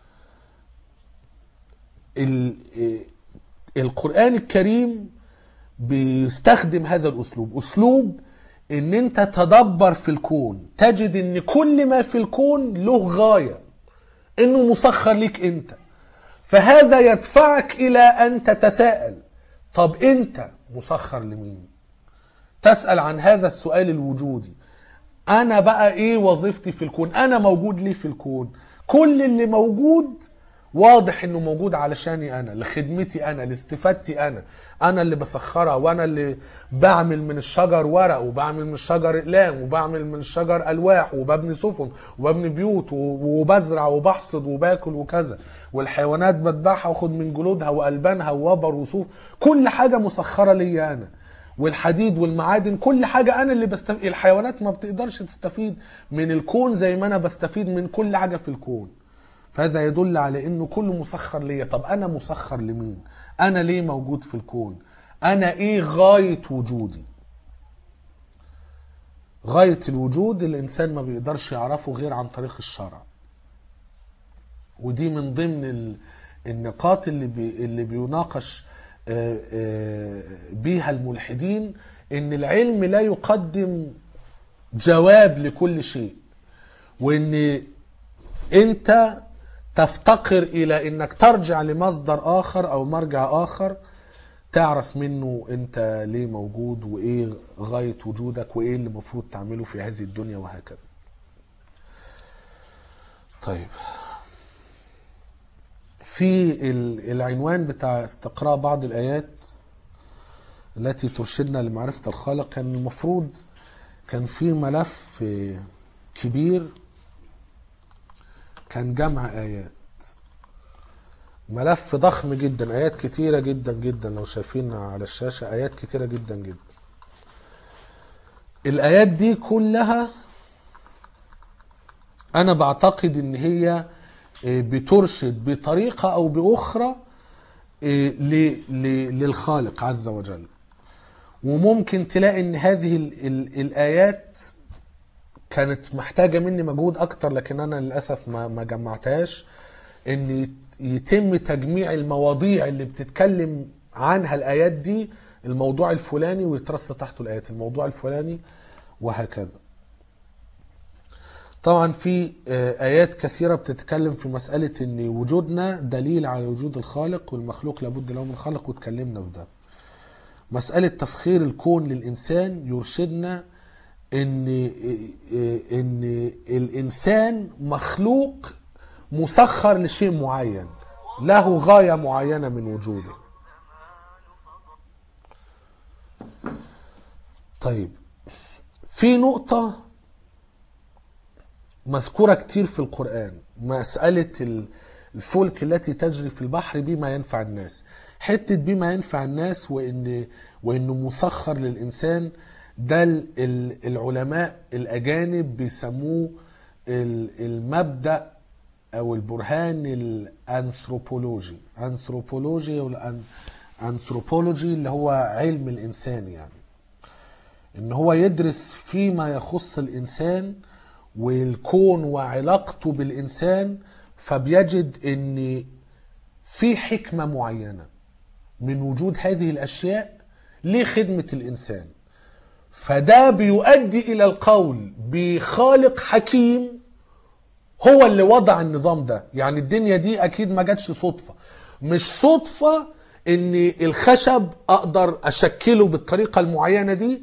S1: ال- القرآن الكريم بيستخدم هذا الأسلوب أسلوب إن أنت تدبر في الكون تجد إن كل ما في الكون له غاية إنه مسخر ليك أنت فهذا يدفعك إلى أن تتساءل طب أنت مسخر لمين تسأل عن هذا السؤال الوجودي أنا بقى إيه وظيفتي في الكون أنا موجود ليه في الكون كل اللي موجود واضح انه موجود علشاني انا لخدمتي انا لاستفادتي انا انا اللي بسخرها وانا اللي بعمل من الشجر ورق وبعمل من الشجر اقلام وبعمل من الشجر الواح وببني سفن وببني بيوت و- وبزرع وبحصد وباكل وكذا والحيوانات بذبحها واخد من جلودها والبانها ووبر وصوف كل حاجه مسخره ليا انا والحديد والمعادن كل حاجة أنا اللي بستفيد الحيوانات ما بتقدرش تستفيد من الكون زي ما أنا بستفيد من كل حاجة في الكون فهذا يدل على انه كله مسخر ليا طب انا مسخر لمين انا ليه موجود في الكون انا ايه غاية وجودي غاية الوجود الانسان ما بيقدرش يعرفه غير عن طريق الشرع ودي من ضمن ال- النقاط اللي بي اللي بيناقش آه، آه، بيها الملحدين ان العلم لا يقدم جواب لكل شيء وان انت تفتقر الى انك ترجع لمصدر اخر او مرجع اخر تعرف منه انت ليه موجود وايه غاية وجودك وايه اللي المفروض تعمله في هذه الدنيا وهكذا طيب في ال- العنوان بتاع استقراء بعض الآيات التي ترشدنا لمعرفة الخالق كان المفروض كان في ملف كبير كان جمع آيات ملف ضخم جدا آيات كتيرة جدا جدا لو شايفين على الشاشة آيات كتيرة جدا جدا الآيات دي كلها أنا بعتقد إن هي آه، بترشد بطريقة أو بأخرى آه، ل- ل- للخالق عز وجل وممكن تلاقي إن هذه ال- ال- الآيات كانت محتاجة مني مجهود أكتر لكن أنا للأسف ما ما جمعتهاش إن يت- يتم تجميع المواضيع اللي بتتكلم عنها الآيات دي الموضوع الفلاني ويترص تحته الآيات الموضوع الفلاني وهكذا طبعا في آه، آيات كثيرة بتتكلم في مسألة إن وجودنا دليل على وجود الخالق والمخلوق لابد له من خالق واتكلمنا في ده مسألة تسخير الكون للإنسان يرشدنا إن إن الإنسان مخلوق مسخر لشيء معين له غاية معينة من وجوده طيب في نقطة مذكورة كتير في القرآن مسألة ال- الفلك التي تجري في البحر بما ينفع الناس حتة بما ينفع الناس وإن وإنه مسخر للإنسان ده ال- ال- العلماء الأجانب بيسموه ال- المبدأ أو البرهان الأنثروبولوجي أنثروبولوجي أو الأنثروبولوجي اللي هو علم الإنسان يعني ان هو يدرس فيما يخص الانسان والكون وعلاقته بالانسان فبيجد ان في حكمه معينه من وجود هذه الاشياء لخدمه الانسان فده بيؤدي الى القول بخالق حكيم هو اللي وضع النظام ده يعني الدنيا دي اكيد ما جاتش صدفه مش صدفه ان الخشب اقدر اشكله بالطريقه المعينه دي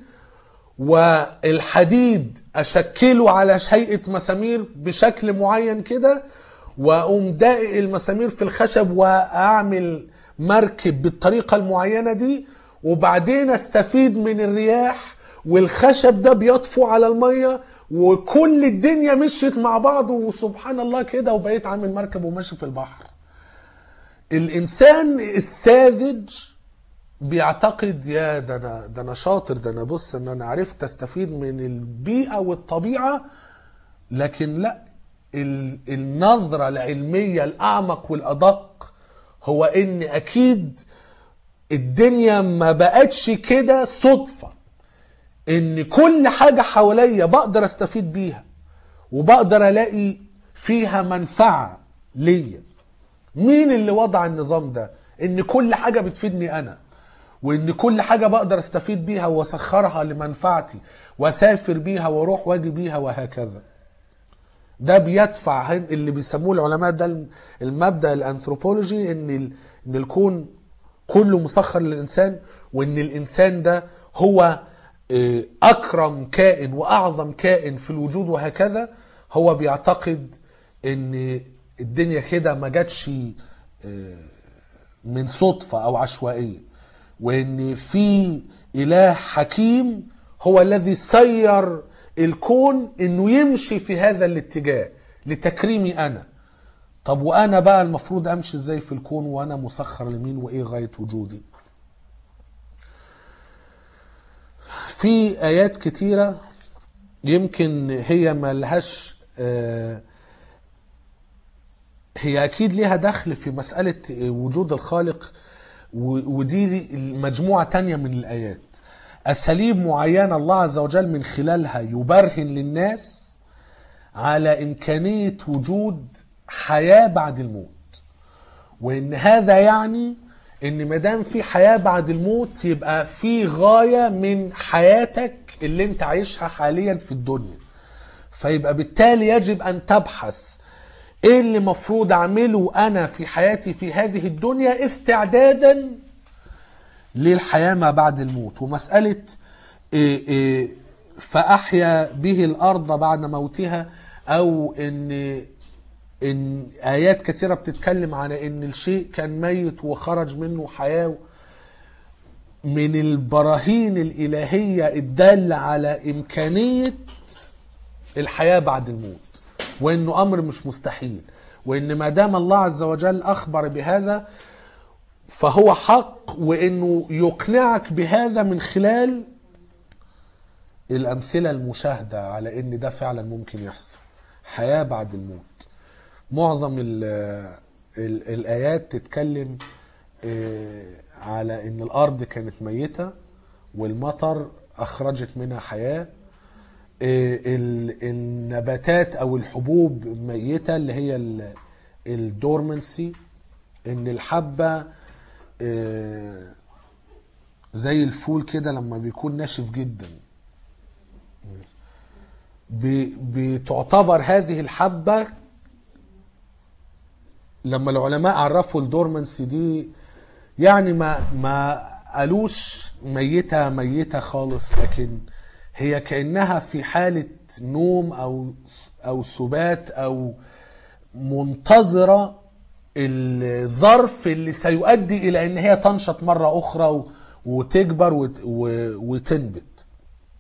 S1: والحديد اشكله على هيئه مسامير بشكل معين كده واقوم دائق المسامير في الخشب واعمل مركب بالطريقه المعينه دي وبعدين استفيد من الرياح والخشب ده بيطفو على الميه وكل الدنيا مشيت مع بعض وسبحان الله كده وبقيت عامل مركب وماشي في البحر الانسان الساذج بيعتقد يا ده انا ده انا شاطر ده انا بص ان انا عرفت استفيد من البيئه والطبيعه لكن لا ال- النظره العلميه الاعمق والادق هو ان اكيد الدنيا ما بقتش كده صدفه ان كل حاجه حواليا بقدر استفيد بيها وبقدر الاقي فيها منفعه ليا مين اللي وضع النظام ده ان كل حاجه بتفيدني انا وان كل حاجه بقدر استفيد بيها واسخرها لمنفعتي واسافر بيها واروح واجي بيها وهكذا ده بيدفع هن- اللي بيسموه العلماء ده المبدا الانثروبولوجي ان ال- ان الكون كله مسخر للانسان وان الانسان ده هو آه، اكرم كائن واعظم كائن في الوجود وهكذا هو بيعتقد ان الدنيا كده ما جاتش آه، من صدفه او عشوائيه وان في اله حكيم هو الذي سير الكون انه يمشي في هذا الاتجاه لتكريمي انا طب وانا بقى المفروض امشي ازاي في الكون وانا مسخر لمين وايه غايه وجودي في ايات كتيره يمكن هي ملهاش آه، هي اكيد ليها دخل في مساله وجود الخالق و- ودي مجموعه تانية من الايات اساليب معينه الله عز وجل من خلالها يبرهن للناس على امكانيه وجود حياه بعد الموت وان هذا يعني ان ما دام في حياه بعد الموت يبقى في غايه من حياتك اللي انت عايشها حاليا في الدنيا فيبقى بالتالي يجب ان تبحث ايه اللي مفروض اعمله انا في حياتي في هذه الدنيا استعدادا للحياة ما بعد الموت ومسألة إيه إيه فأحيا به الأرض بعد موتها أو إن إن آيات كثيرة بتتكلم على إن الشيء كان ميت وخرج منه حياة من البراهين الإلهية الدالة على إمكانية الحياة بعد الموت وإنه أمر مش مستحيل وإن ما دام الله عز وجل أخبر بهذا فهو حق وإنه يقنعك بهذا من خلال الأمثلة المشاهدة على إن ده فعلا ممكن يحصل حياة بعد الموت معظم ال ال الآيات تتكلم آه، على إن الأرض كانت ميتة والمطر أخرجت منها حياة آه، ال- النباتات أو الحبوب ميتة اللي هي الدورمنسي إن الحبة آه، زي الفول كده لما بيكون ناشف جدا ب- بتعتبر هذه الحبة لما العلماء عرفوا الدورمنسي دي يعني ما ما قالوش ميتة ميتة خالص لكن هي كأنها في حالة نوم أو أو سبات أو منتظرة الظرف اللي سيؤدي إلى أن هي تنشط مرة أخرى و- وتكبر وت- و- وتنبت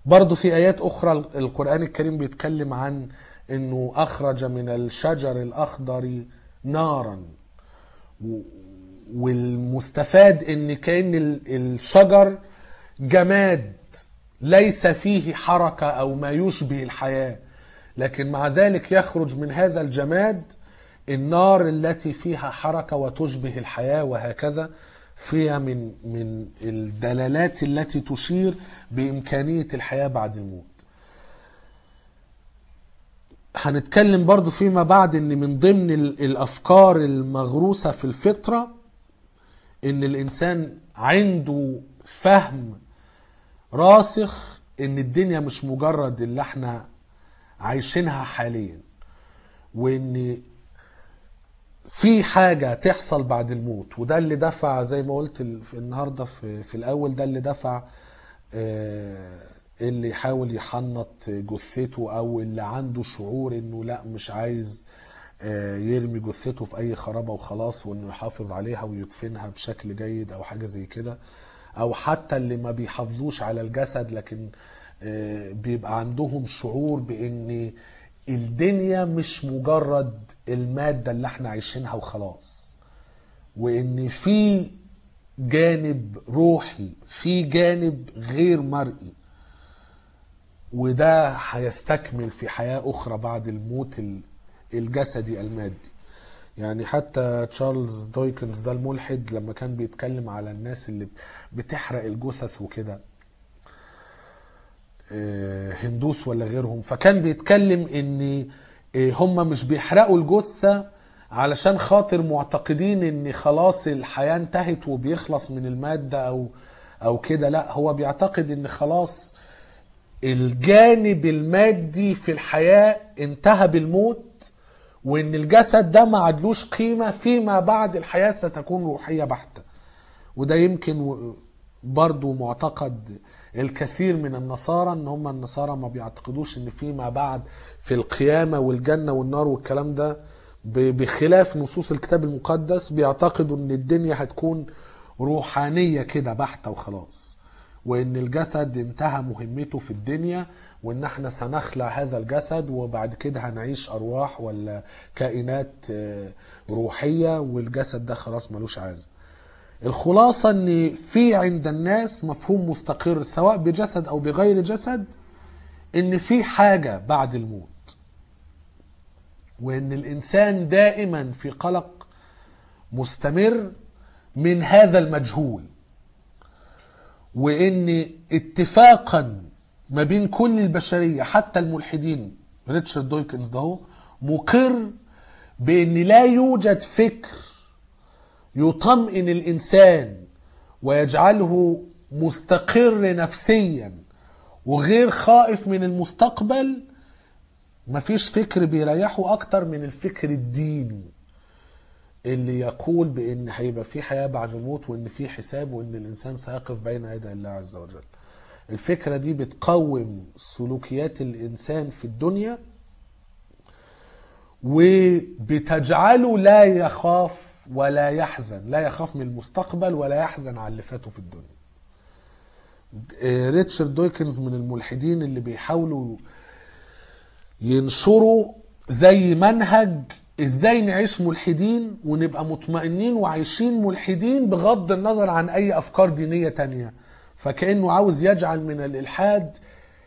S1: برضو في آيات أخرى القرآن الكريم بيتكلم عن أنه أخرج من الشجر الأخضر نارا و- والمستفاد أن كأن ال- الشجر جماد ليس فيه حركة أو ما يشبه الحياة لكن مع ذلك يخرج من هذا الجماد النار التي فيها حركة وتشبه الحياة وهكذا فيها من من الدلالات التي تشير بإمكانية الحياة بعد الموت هنتكلم برضو فيما بعد ان من ضمن ال- الافكار المغروسة في الفطرة ان الانسان عنده فهم راسخ ان الدنيا مش مجرد اللي احنا عايشينها حاليا وان في حاجة تحصل بعد الموت وده اللي دفع زي ما قلت ال- في النهاردة في, في الأول ده اللي دفع آه، اللي يحاول يحنط جثته أو اللي عنده شعور إنه لا مش عايز آه، يرمي جثته في أي خرابة وخلاص وإنه يحافظ عليها ويدفنها بشكل جيد أو حاجة زي كده أو حتى اللي ما بيحافظوش على الجسد لكن آه، بيبقى عندهم شعور بإن الدنيا مش مجرد المادة اللي احنا عايشينها وخلاص وان في جانب روحي في جانب غير مرئي وده هيستكمل في حياة أخرى بعد الموت ال- الجسدي المادي يعني حتى تشارلز دويكنز ده الملحد لما كان بيتكلم على الناس اللي بتحرق الجثث وكده آه، هندوس ولا غيرهم فكان بيتكلم ان آه، هم مش بيحرقوا الجثة علشان خاطر معتقدين ان خلاص الحياة انتهت وبيخلص من المادة او او كده لا هو بيعتقد ان خلاص الجانب المادي في الحياة انتهى بالموت وان الجسد ده ما عدلوش قيمة فيما بعد الحياة ستكون روحية بحتة وده يمكن و- برضو معتقد الكثير من النصارى ان هم النصارى ما بيعتقدوش ان فيما بعد في القيامة والجنة والنار والكلام ده ب- بخلاف نصوص الكتاب المقدس بيعتقدوا ان الدنيا هتكون روحانية كده بحتة وخلاص وان الجسد انتهى مهمته في الدنيا وان احنا سنخلع هذا الجسد وبعد كده هنعيش ارواح ولا كائنات آه، روحية والجسد ده خلاص ملوش عازة الخلاصة ان في عند الناس مفهوم مستقر سواء بجسد او بغير جسد ان في حاجة بعد الموت وان الانسان دائما في قلق مستمر من هذا المجهول وان اتفاقا ما بين كل البشرية حتى الملحدين ريتشارد دويكنز ده هو مقر بان لا يوجد فكر يطمئن الانسان ويجعله مستقر نفسيا وغير خائف من المستقبل مفيش فكر بيريحه اكتر من الفكر الديني اللي يقول بان هيبقى في حياه بعد الموت وان في حساب وان الانسان سيقف بين يدي الله عز وجل الفكره دي بتقوم سلوكيات الانسان في الدنيا وبتجعله لا يخاف ولا يحزن لا يخاف من المستقبل ولا يحزن على اللي فاته في الدنيا آه، ريتشارد دويكنز من الملحدين اللي بيحاولوا ينشروا زي منهج ازاي نعيش ملحدين ونبقى مطمئنين وعايشين ملحدين بغض النظر عن اي افكار دينية تانية فكأنه عاوز يجعل من الالحاد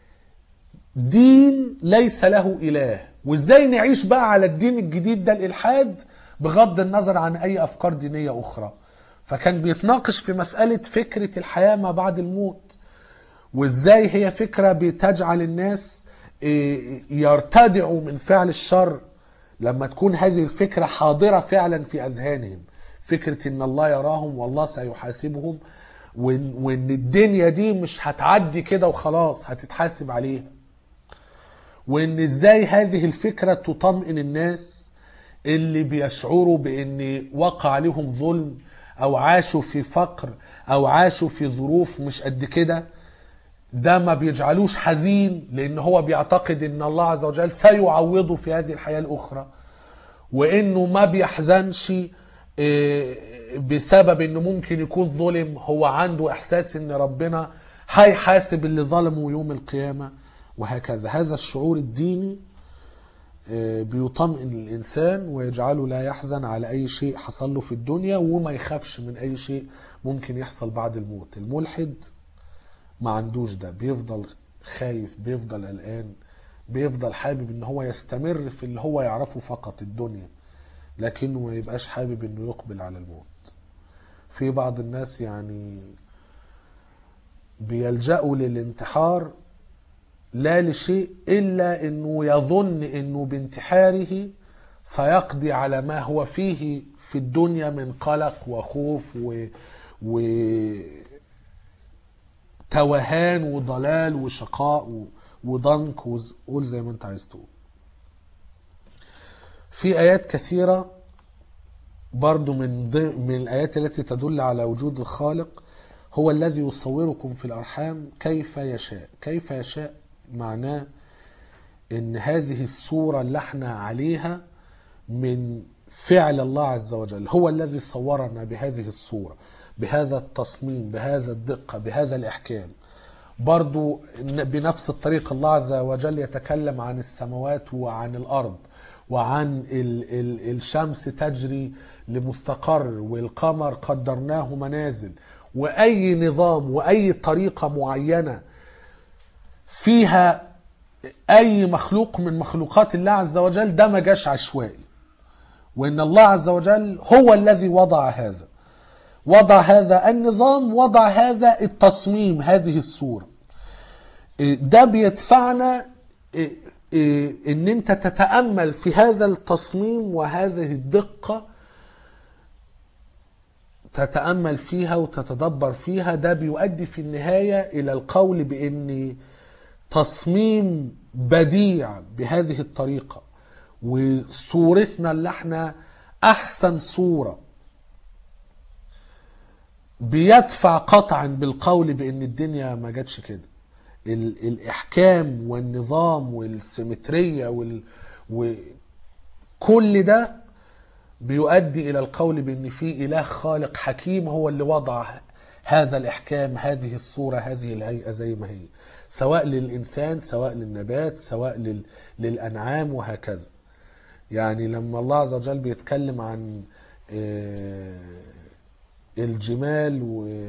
S1: دين ليس له اله وازاي نعيش بقى على الدين الجديد ده الالحاد بغض النظر عن اي افكار دينية اخرى فكان بيتناقش في مسألة فكرة الحياة ما بعد الموت وازاي هي فكرة بتجعل الناس إيه، يرتدعوا من فعل الشر لما تكون هذه الفكرة حاضرة فعلا في أذهانهم فكرة إن الله يراهم والله سيحاسبهم وإن, وإن الدنيا دي مش هتعدي كده وخلاص هتتحاسب عليها وإن إزاي هذه الفكرة تطمئن الناس اللي بيشعروا بإن وقع عليهم ظلم أو عاشوا في فقر أو عاشوا في ظروف مش قد كده ده ما بيجعلوش حزين لان هو بيعتقد ان الله عز وجل سيعوضه في هذه الحياة الاخرى وانه ما بيحزنش إيه، بسبب انه ممكن يكون ظلم هو عنده احساس ان ربنا هيحاسب اللي ظلموا يوم القيامة وهكذا هذا الشعور الديني آه، بيطمئن الإنسان ويجعله لا يحزن على أي شيء حصل له في الدنيا وما يخافش من أي شيء ممكن يحصل بعد الموت الملحد ما عندوش ده بيفضل خايف بيفضل قلقان بيفضل حابب ان هو يستمر في اللي هو يعرفه فقط الدنيا لكنه ما يبقاش حابب انه يقبل على الموت في بعض الناس يعني بيلجأوا للانتحار لا لشيء إلا أنه يظن أنه بانتحاره سيقضي على ما هو فيه في الدنيا من قلق وخوف و, و... توهان وضلال وشقاء و... وضنك وز- قول زي ما انت عايز تقول في آيات كثيرة برضو من ض- من الآيات التي تدل على وجود الخالق هو الذي يصوركم في الأرحام كيف يشاء كيف يشاء معناه ان هذه الصورة اللي احنا عليها من فعل الله عز وجل هو الذي صورنا بهذه الصورة بهذا التصميم بهذا الدقة بهذا الإحكام برضو ن- بنفس الطريقة الله عز وجل يتكلم عن السماوات وعن الأرض وعن ال ال الشمس تجري لمستقر والقمر قدرناه منازل وأي نظام وأي طريقة معينة فيها اي مخلوق من مخلوقات الله عز وجل ده ما جاش عشوائي وان الله عز وجل هو الذي وضع هذا وضع هذا النظام وضع هذا التصميم هذه الصورة إيه، ده بيدفعنا إيه، إيه، ان انت تتأمل في هذا التصميم وهذه الدقة تتأمل فيها وتتدبر فيها ده بيؤدي في النهاية إلى القول بأن تصميم بديع بهذه الطريقة وصورتنا اللي احنا أحسن صورة بيدفع قطعا بالقول بأن الدنيا ما جاتش كده ال- الإحكام والنظام والسيمترية وال... وكل ده بيؤدي الى القول بان في اله خالق حكيم هو اللي وضع هذا الاحكام هذه الصوره هذه الهيئه زي ما هي سواء للانسان سواء للنبات سواء لل... للانعام وهكذا يعني لما الله عز وجل بيتكلم عن آه، الجمال و...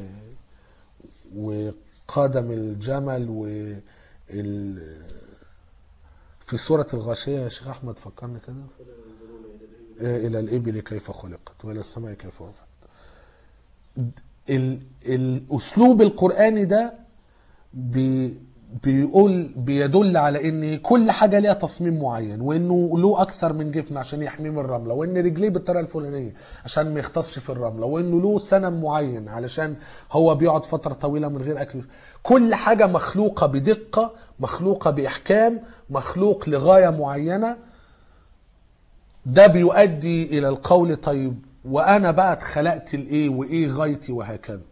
S1: وقدم الجمل وال... في سورة الغاشية يا شيخ أحمد فكرنا كده إلى الإبل كيف خلقت وإلى السماء كيف رفعت ال- الأسلوب القرآني ده بي بيقول بيدل على ان كل حاجه ليها تصميم معين وانه له اكثر من جفن عشان يحميه من الرمله وان رجليه بالطريقه الفلانيه عشان ما يخطفش في الرمله وانه له سنم معين علشان هو بيقعد فتره طويله من غير اكل كل حاجه مخلوقه بدقه مخلوقه باحكام مخلوق لغايه معينه ده بيؤدي الى القول طيب وانا بقى اتخلقت لايه وايه غايتي وهكذا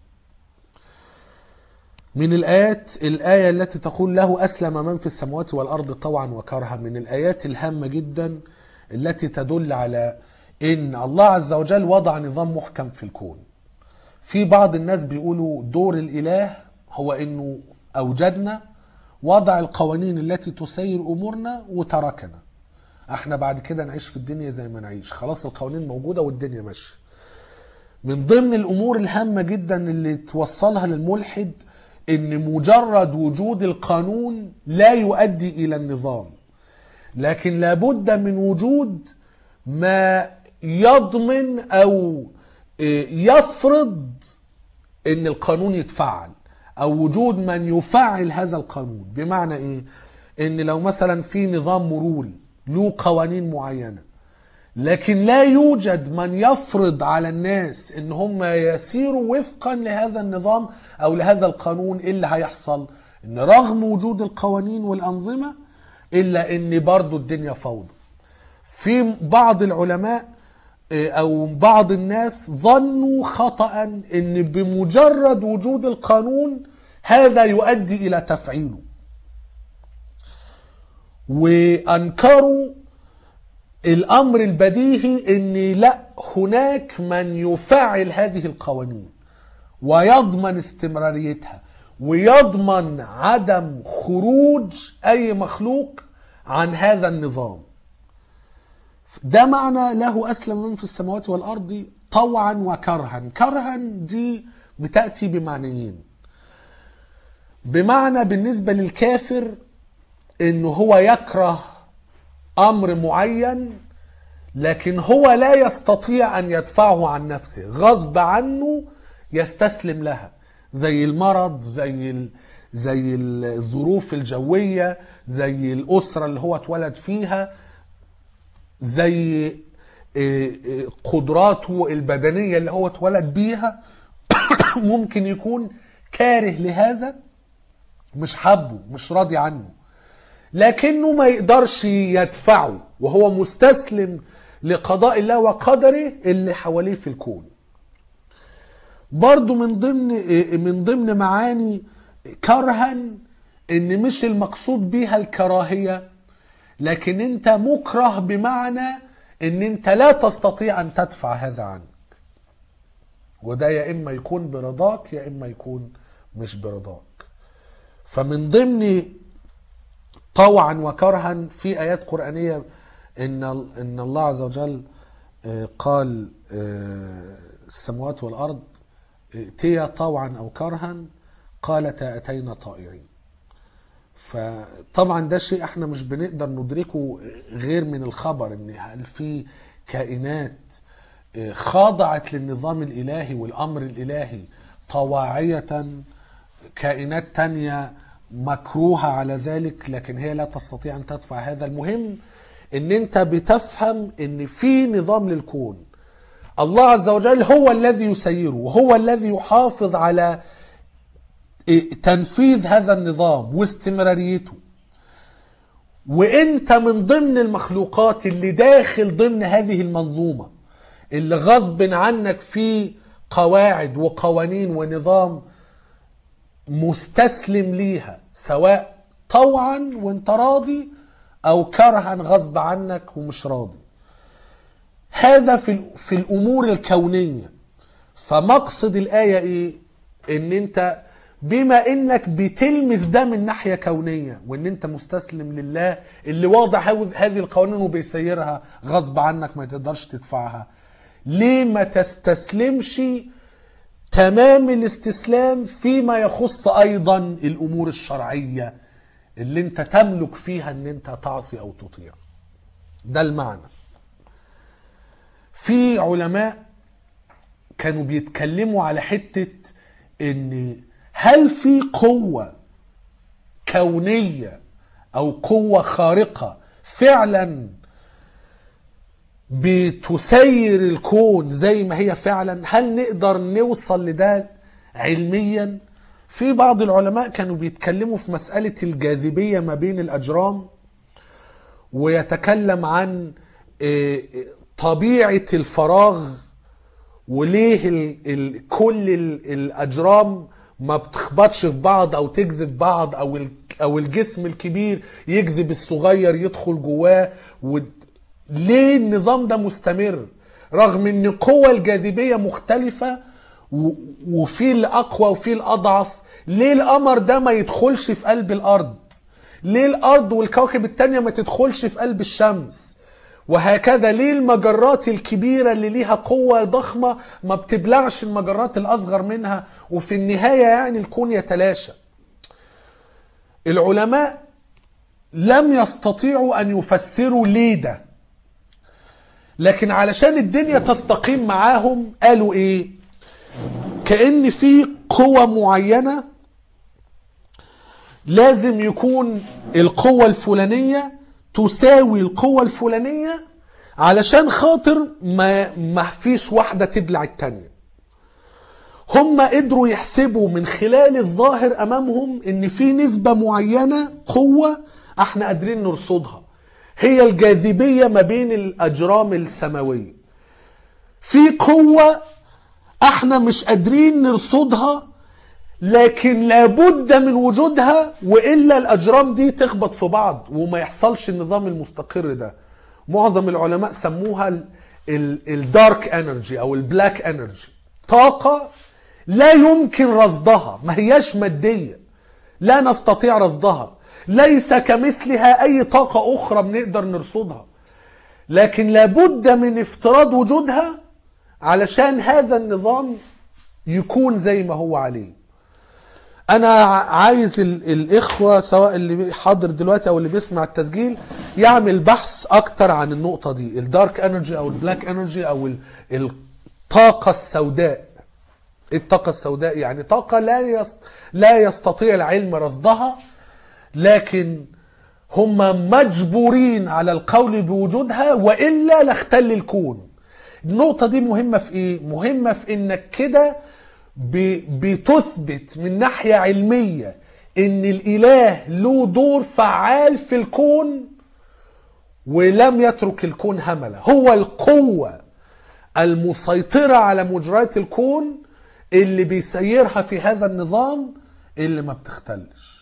S1: من الآيات الآية التي تقول له أسلم من في السماوات والأرض طوعا وكرها من الآيات الهامة جدا التي تدل على إن الله عز وجل وضع نظام محكم في الكون في بعض الناس بيقولوا دور الإله هو إنه أوجدنا وضع القوانين التي تسير أمورنا وتركنا احنا بعد كده نعيش في الدنيا زي ما نعيش خلاص القوانين موجودة والدنيا ماشية من ضمن الامور الهامه جدا اللي توصلها للملحد ان مجرد وجود القانون لا يؤدي الى النظام لكن لابد من وجود ما يضمن او يفرض ان القانون يتفعل او وجود من يفعل هذا القانون بمعنى ايه ان لو مثلا في نظام مروري له قوانين معينه لكن لا يوجد من يفرض على الناس ان هم يسيروا وفقا لهذا النظام او لهذا القانون ايه اللي هيحصل ان رغم وجود القوانين والانظمه الا ان برضو الدنيا فوضى في بعض العلماء آه، او بعض الناس ظنوا خطا ان بمجرد وجود القانون هذا يؤدي الى تفعيله وانكروا الامر البديهي ان لا هناك من يفعل هذه القوانين ويضمن استمراريتها ويضمن عدم خروج اي مخلوق عن هذا النظام ده معنى له اسلم من في السماوات والارض طوعا وكرها كرها دي بتاتي بمعنيين بمعنى بالنسبه للكافر انه هو يكره امر معين لكن هو لا يستطيع ان يدفعه عن نفسه غصب عنه يستسلم لها زي المرض زي ال... زي الظروف الجويه زي الاسره اللي هو اتولد فيها زي قدراته البدنيه اللي هو اتولد بيها ممكن يكون كاره لهذا مش حبه مش راضي عنه لكنه ما يقدرش يدفعه وهو مستسلم لقضاء الله وقدره اللي حواليه في الكون برضو من ضمن من ضمن معاني كرها ان مش المقصود بيها الكراهيه لكن انت مكره بمعنى ان انت لا تستطيع ان تدفع هذا عنك وده يا اما يكون برضاك يا اما يكون مش برضاك فمن ضمن طوعا وكرها في ايات قرانيه ان ان الله عز وجل قال السماوات والارض ائتيا طوعا او كرها قالتا اتينا طائعين فطبعا ده شيء احنا مش بنقدر ندركه غير من الخبر ان هل في كائنات خاضعت للنظام الالهي والامر الالهي طواعيه كائنات تانية مكروهة على ذلك لكن هي لا تستطيع ان تدفع هذا المهم ان انت بتفهم ان في نظام للكون الله عز وجل هو الذي يسيره وهو الذي يحافظ على تنفيذ هذا النظام واستمراريته وانت من ضمن المخلوقات اللي داخل ضمن هذه المنظومه اللي غصب عنك في قواعد وقوانين ونظام مستسلم ليها سواء طوعا وانت راضي او كرها غصب عنك ومش راضي هذا في في الامور الكونيه فمقصد الايه ايه ان انت بما انك بتلمس ده من ناحيه كونيه وان انت مستسلم لله اللي واضع هذه القوانين وبيسيرها غصب عنك ما تقدرش تدفعها ليه ما تستسلمش تمام الاستسلام فيما يخص ايضا الامور الشرعيه اللي انت تملك فيها ان انت تعصي او تطيع ده المعنى في علماء كانوا بيتكلموا على حته ان هل في قوه كونيه او قوه خارقه فعلا بتسير الكون زي ما هي فعلا هل نقدر نوصل لده علميا في بعض العلماء كانوا بيتكلموا في مسألة الجاذبية ما بين الأجرام ويتكلم عن طبيعة الفراغ وليه ال ال كل ال الأجرام ما بتخبطش في بعض أو تجذب بعض أو أو الجسم الكبير يجذب الصغير يدخل جواه ليه النظام ده مستمر رغم ان قوى الجاذبيه مختلفه وفي الاقوى وفي الاضعف ليه القمر ده ما يدخلش في قلب الارض ليه الارض والكواكب التانية ما تدخلش في قلب الشمس وهكذا ليه المجرات الكبيرة اللي ليها قوة ضخمة ما بتبلعش المجرات الأصغر منها وفي النهاية يعني الكون يتلاشى العلماء لم يستطيعوا أن يفسروا ليه ده لكن علشان الدنيا تستقيم معاهم قالوا ايه كأن في قوة معينة لازم يكون القوة الفلانية تساوي القوة الفلانية علشان خاطر ما, ما فيش واحدة تبلع التانية هم قدروا يحسبوا من خلال الظاهر امامهم ان في نسبة معينة قوة احنا قادرين نرصدها هي الجاذبية ما بين الأجرام السماوية في قوة احنا مش قادرين نرصدها لكن لابد من وجودها وإلا الأجرام دي تخبط في بعض وما يحصلش النظام المستقر ده معظم العلماء سموها الدارك انرجي او البلاك انرجي طاقة لا يمكن رصدها ما هياش مادية لا نستطيع رصدها ليس كمثلها أي طاقة أخرى بنقدر نرصدها لكن لابد من افتراض وجودها علشان هذا النظام يكون زي ما هو عليه انا ع- عايز ال- الاخوه سواء اللي حاضر دلوقتي او اللي بيسمع التسجيل يعمل بحث اكتر عن النقطه دي الدارك انرجي او البلاك انرجي او ال- الطاقه السوداء إيه الطاقه السوداء يعني طاقه لا يست... لا يستطيع العلم رصدها لكن هم مجبورين على القول بوجودها والا لاختل الكون النقطه دي مهمه في ايه مهمه في انك كده ب- بتثبت من ناحيه علميه ان الاله له دور فعال في الكون ولم يترك الكون هملا هو القوه المسيطره على مجريات الكون اللي بيسيرها في هذا النظام اللي ما بتختلش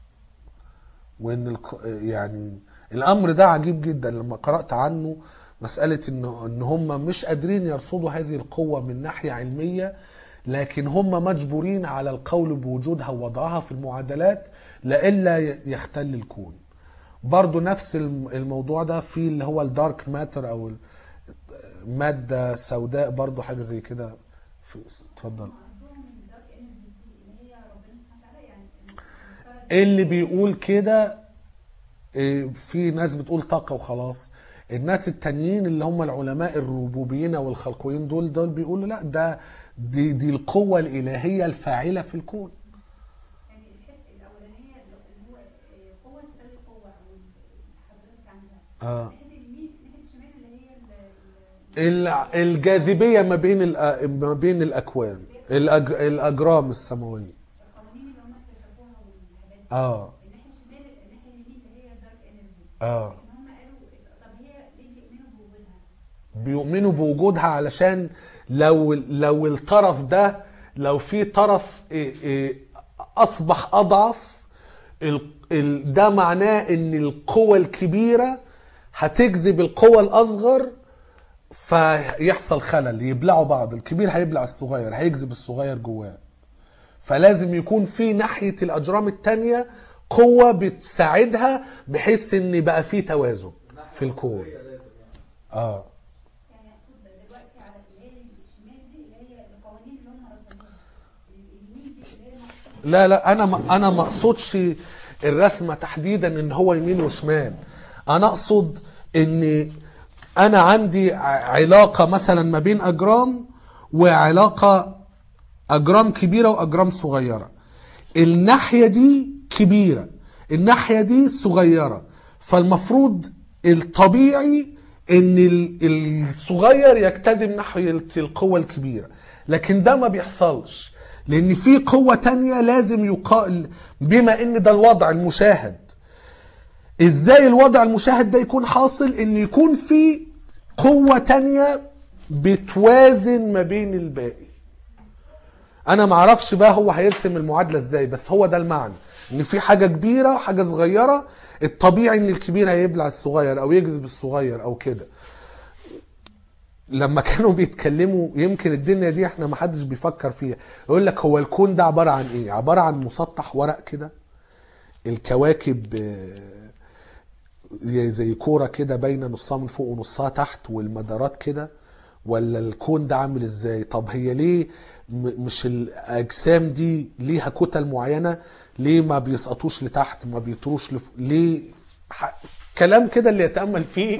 S1: وان الك... يعني الامر ده عجيب جدا لما قرات عنه مساله ان ان هم مش قادرين يرصدوا هذه القوه من ناحيه علميه لكن هم مجبورين على القول بوجودها ووضعها في المعادلات لئلا ي- يختل الكون برضو نفس الم- الموضوع ده في اللي هو الدارك ماتر او ال- ماده سوداء برضو حاجه زي كده في- اتفضل
S2: عندهم الدارك انرجي دي اللي هي ربنا سبحانه وتعالى يعني المفترض
S1: اللي بيقول كده إيه، في ناس بتقول طاقة وخلاص الناس التانيين اللي هم العلماء الربوبيين او الخلقيين دول دول بيقولوا لا ده دي دي القوة الإلهية الفاعلة في الكون
S2: يعني الحته الاولانيه اللي هو آه، قوه تساوي قوه او اللي حضرتك عاملها
S1: آه.
S2: ناحيه اليمين ناحيه الشمال اللي هي ال- ال-
S1: الع- الجاذبية ما بين الأ- ما بين الأكوان الأج- الأجرام السماوية
S2: القوانين اللي هم اكتشفوها والحاجات دي
S1: اه
S2: الناحيه الشمال الناحيه اليمين اللي هي الدارك انرجي
S1: اه
S2: ان هم قالوا طب هي ليه بيؤمنوا بوجودها؟
S1: بيؤمنوا بوجودها علشان لو لو الطرف ده لو في طرف إيه إيه اصبح اضعف ال- ال- ده معناه ان القوة الكبيرة هتجذب القوة الاصغر فيحصل خلل يبلعوا بعض الكبير هيبلع الصغير هيجذب الصغير جواه فلازم يكون في ناحية الأجرام التانية قوة بتساعدها بحيث ان بقى في توازن في الكون اه
S2: يعني اقصد دلوقتي على اللي هي الشمال دي اللي هي القوانين اللي هم رسموها اليمين دي اللي هي المقصود
S1: لا لا انا ما انا ما اقصدش الرسمه تحديدا ان هو يمين وشمال انا اقصد ان انا عندي ع- علاقه مثلا ما بين اجرام وعلاقه اجرام كبيره واجرام صغيره الناحيه دي كبيره الناحيه دي صغيره فالمفروض الطبيعي ان ال- الصغير يجتذب ناحيه القوه الكبيره لكن ده ما بيحصلش لان في قوه تانية لازم يقال بما ان ده الوضع المشاهد ازاي الوضع المشاهد ده يكون حاصل ان يكون في قوه تانية بتوازن ما بين الباقي انا ما اعرفش بقى هو هيرسم المعادله ازاي بس هو ده المعنى ان في حاجه كبيره وحاجه صغيره الطبيعي ان الكبير هيبلع الصغير او يجذب الصغير او كده لما كانوا بيتكلموا يمكن الدنيا دي احنا ما حدش بيفكر فيها يقول لك هو الكون ده عباره عن ايه عباره عن مسطح ورق كده الكواكب آه، زي زي كوره كده باينه نصها من فوق ونصها تحت والمدارات كده ولا الكون ده عامل ازاي طب هي ليه م- مش الاجسام دي ليها كتل معينه ليه ما بيسقطوش لتحت ما بيطروش لف... ليه ح... كلام كده اللي يتامل فيه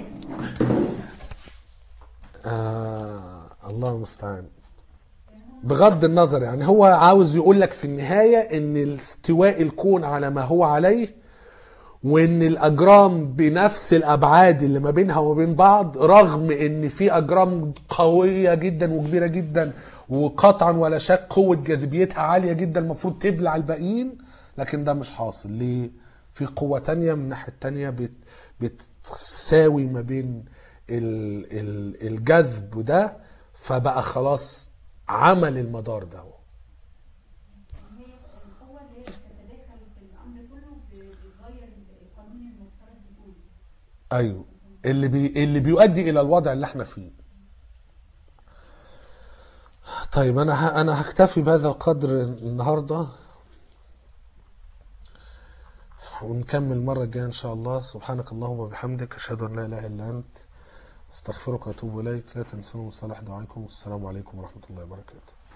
S1: آه الله المستعان بغض النظر يعني هو عاوز يقول لك في النهايه ان استواء الكون على ما هو عليه وان الاجرام بنفس الابعاد اللي ما بينها وما بين بعض رغم ان في اجرام قويه جدا وكبيره جدا وقطعا ولا شك قوه جاذبيتها عاليه جدا المفروض تبلع الباقيين لكن ده مش حاصل ليه في قوه تانية من الناحيه التانية بت بتساوي ما بين ال ال الجذب ده فبقى خلاص عمل المدار ده
S2: هي القوة اللي هي بتتداخل في الأمر كله ب- بتغير القانون المفترض يكون
S1: ايوه اللي بي اللي بيؤدي الى الوضع اللي احنا فيه طيب انا ه- انا هكتفي بهذا القدر النهارده ونكمل المره الجايه ان شاء الله سبحانك اللهم وبحمدك اشهد ان لا اله الا انت استغفرك واتوب اليك لا تنسوني من صالح دعائكم والسلام عليكم ورحمه الله وبركاته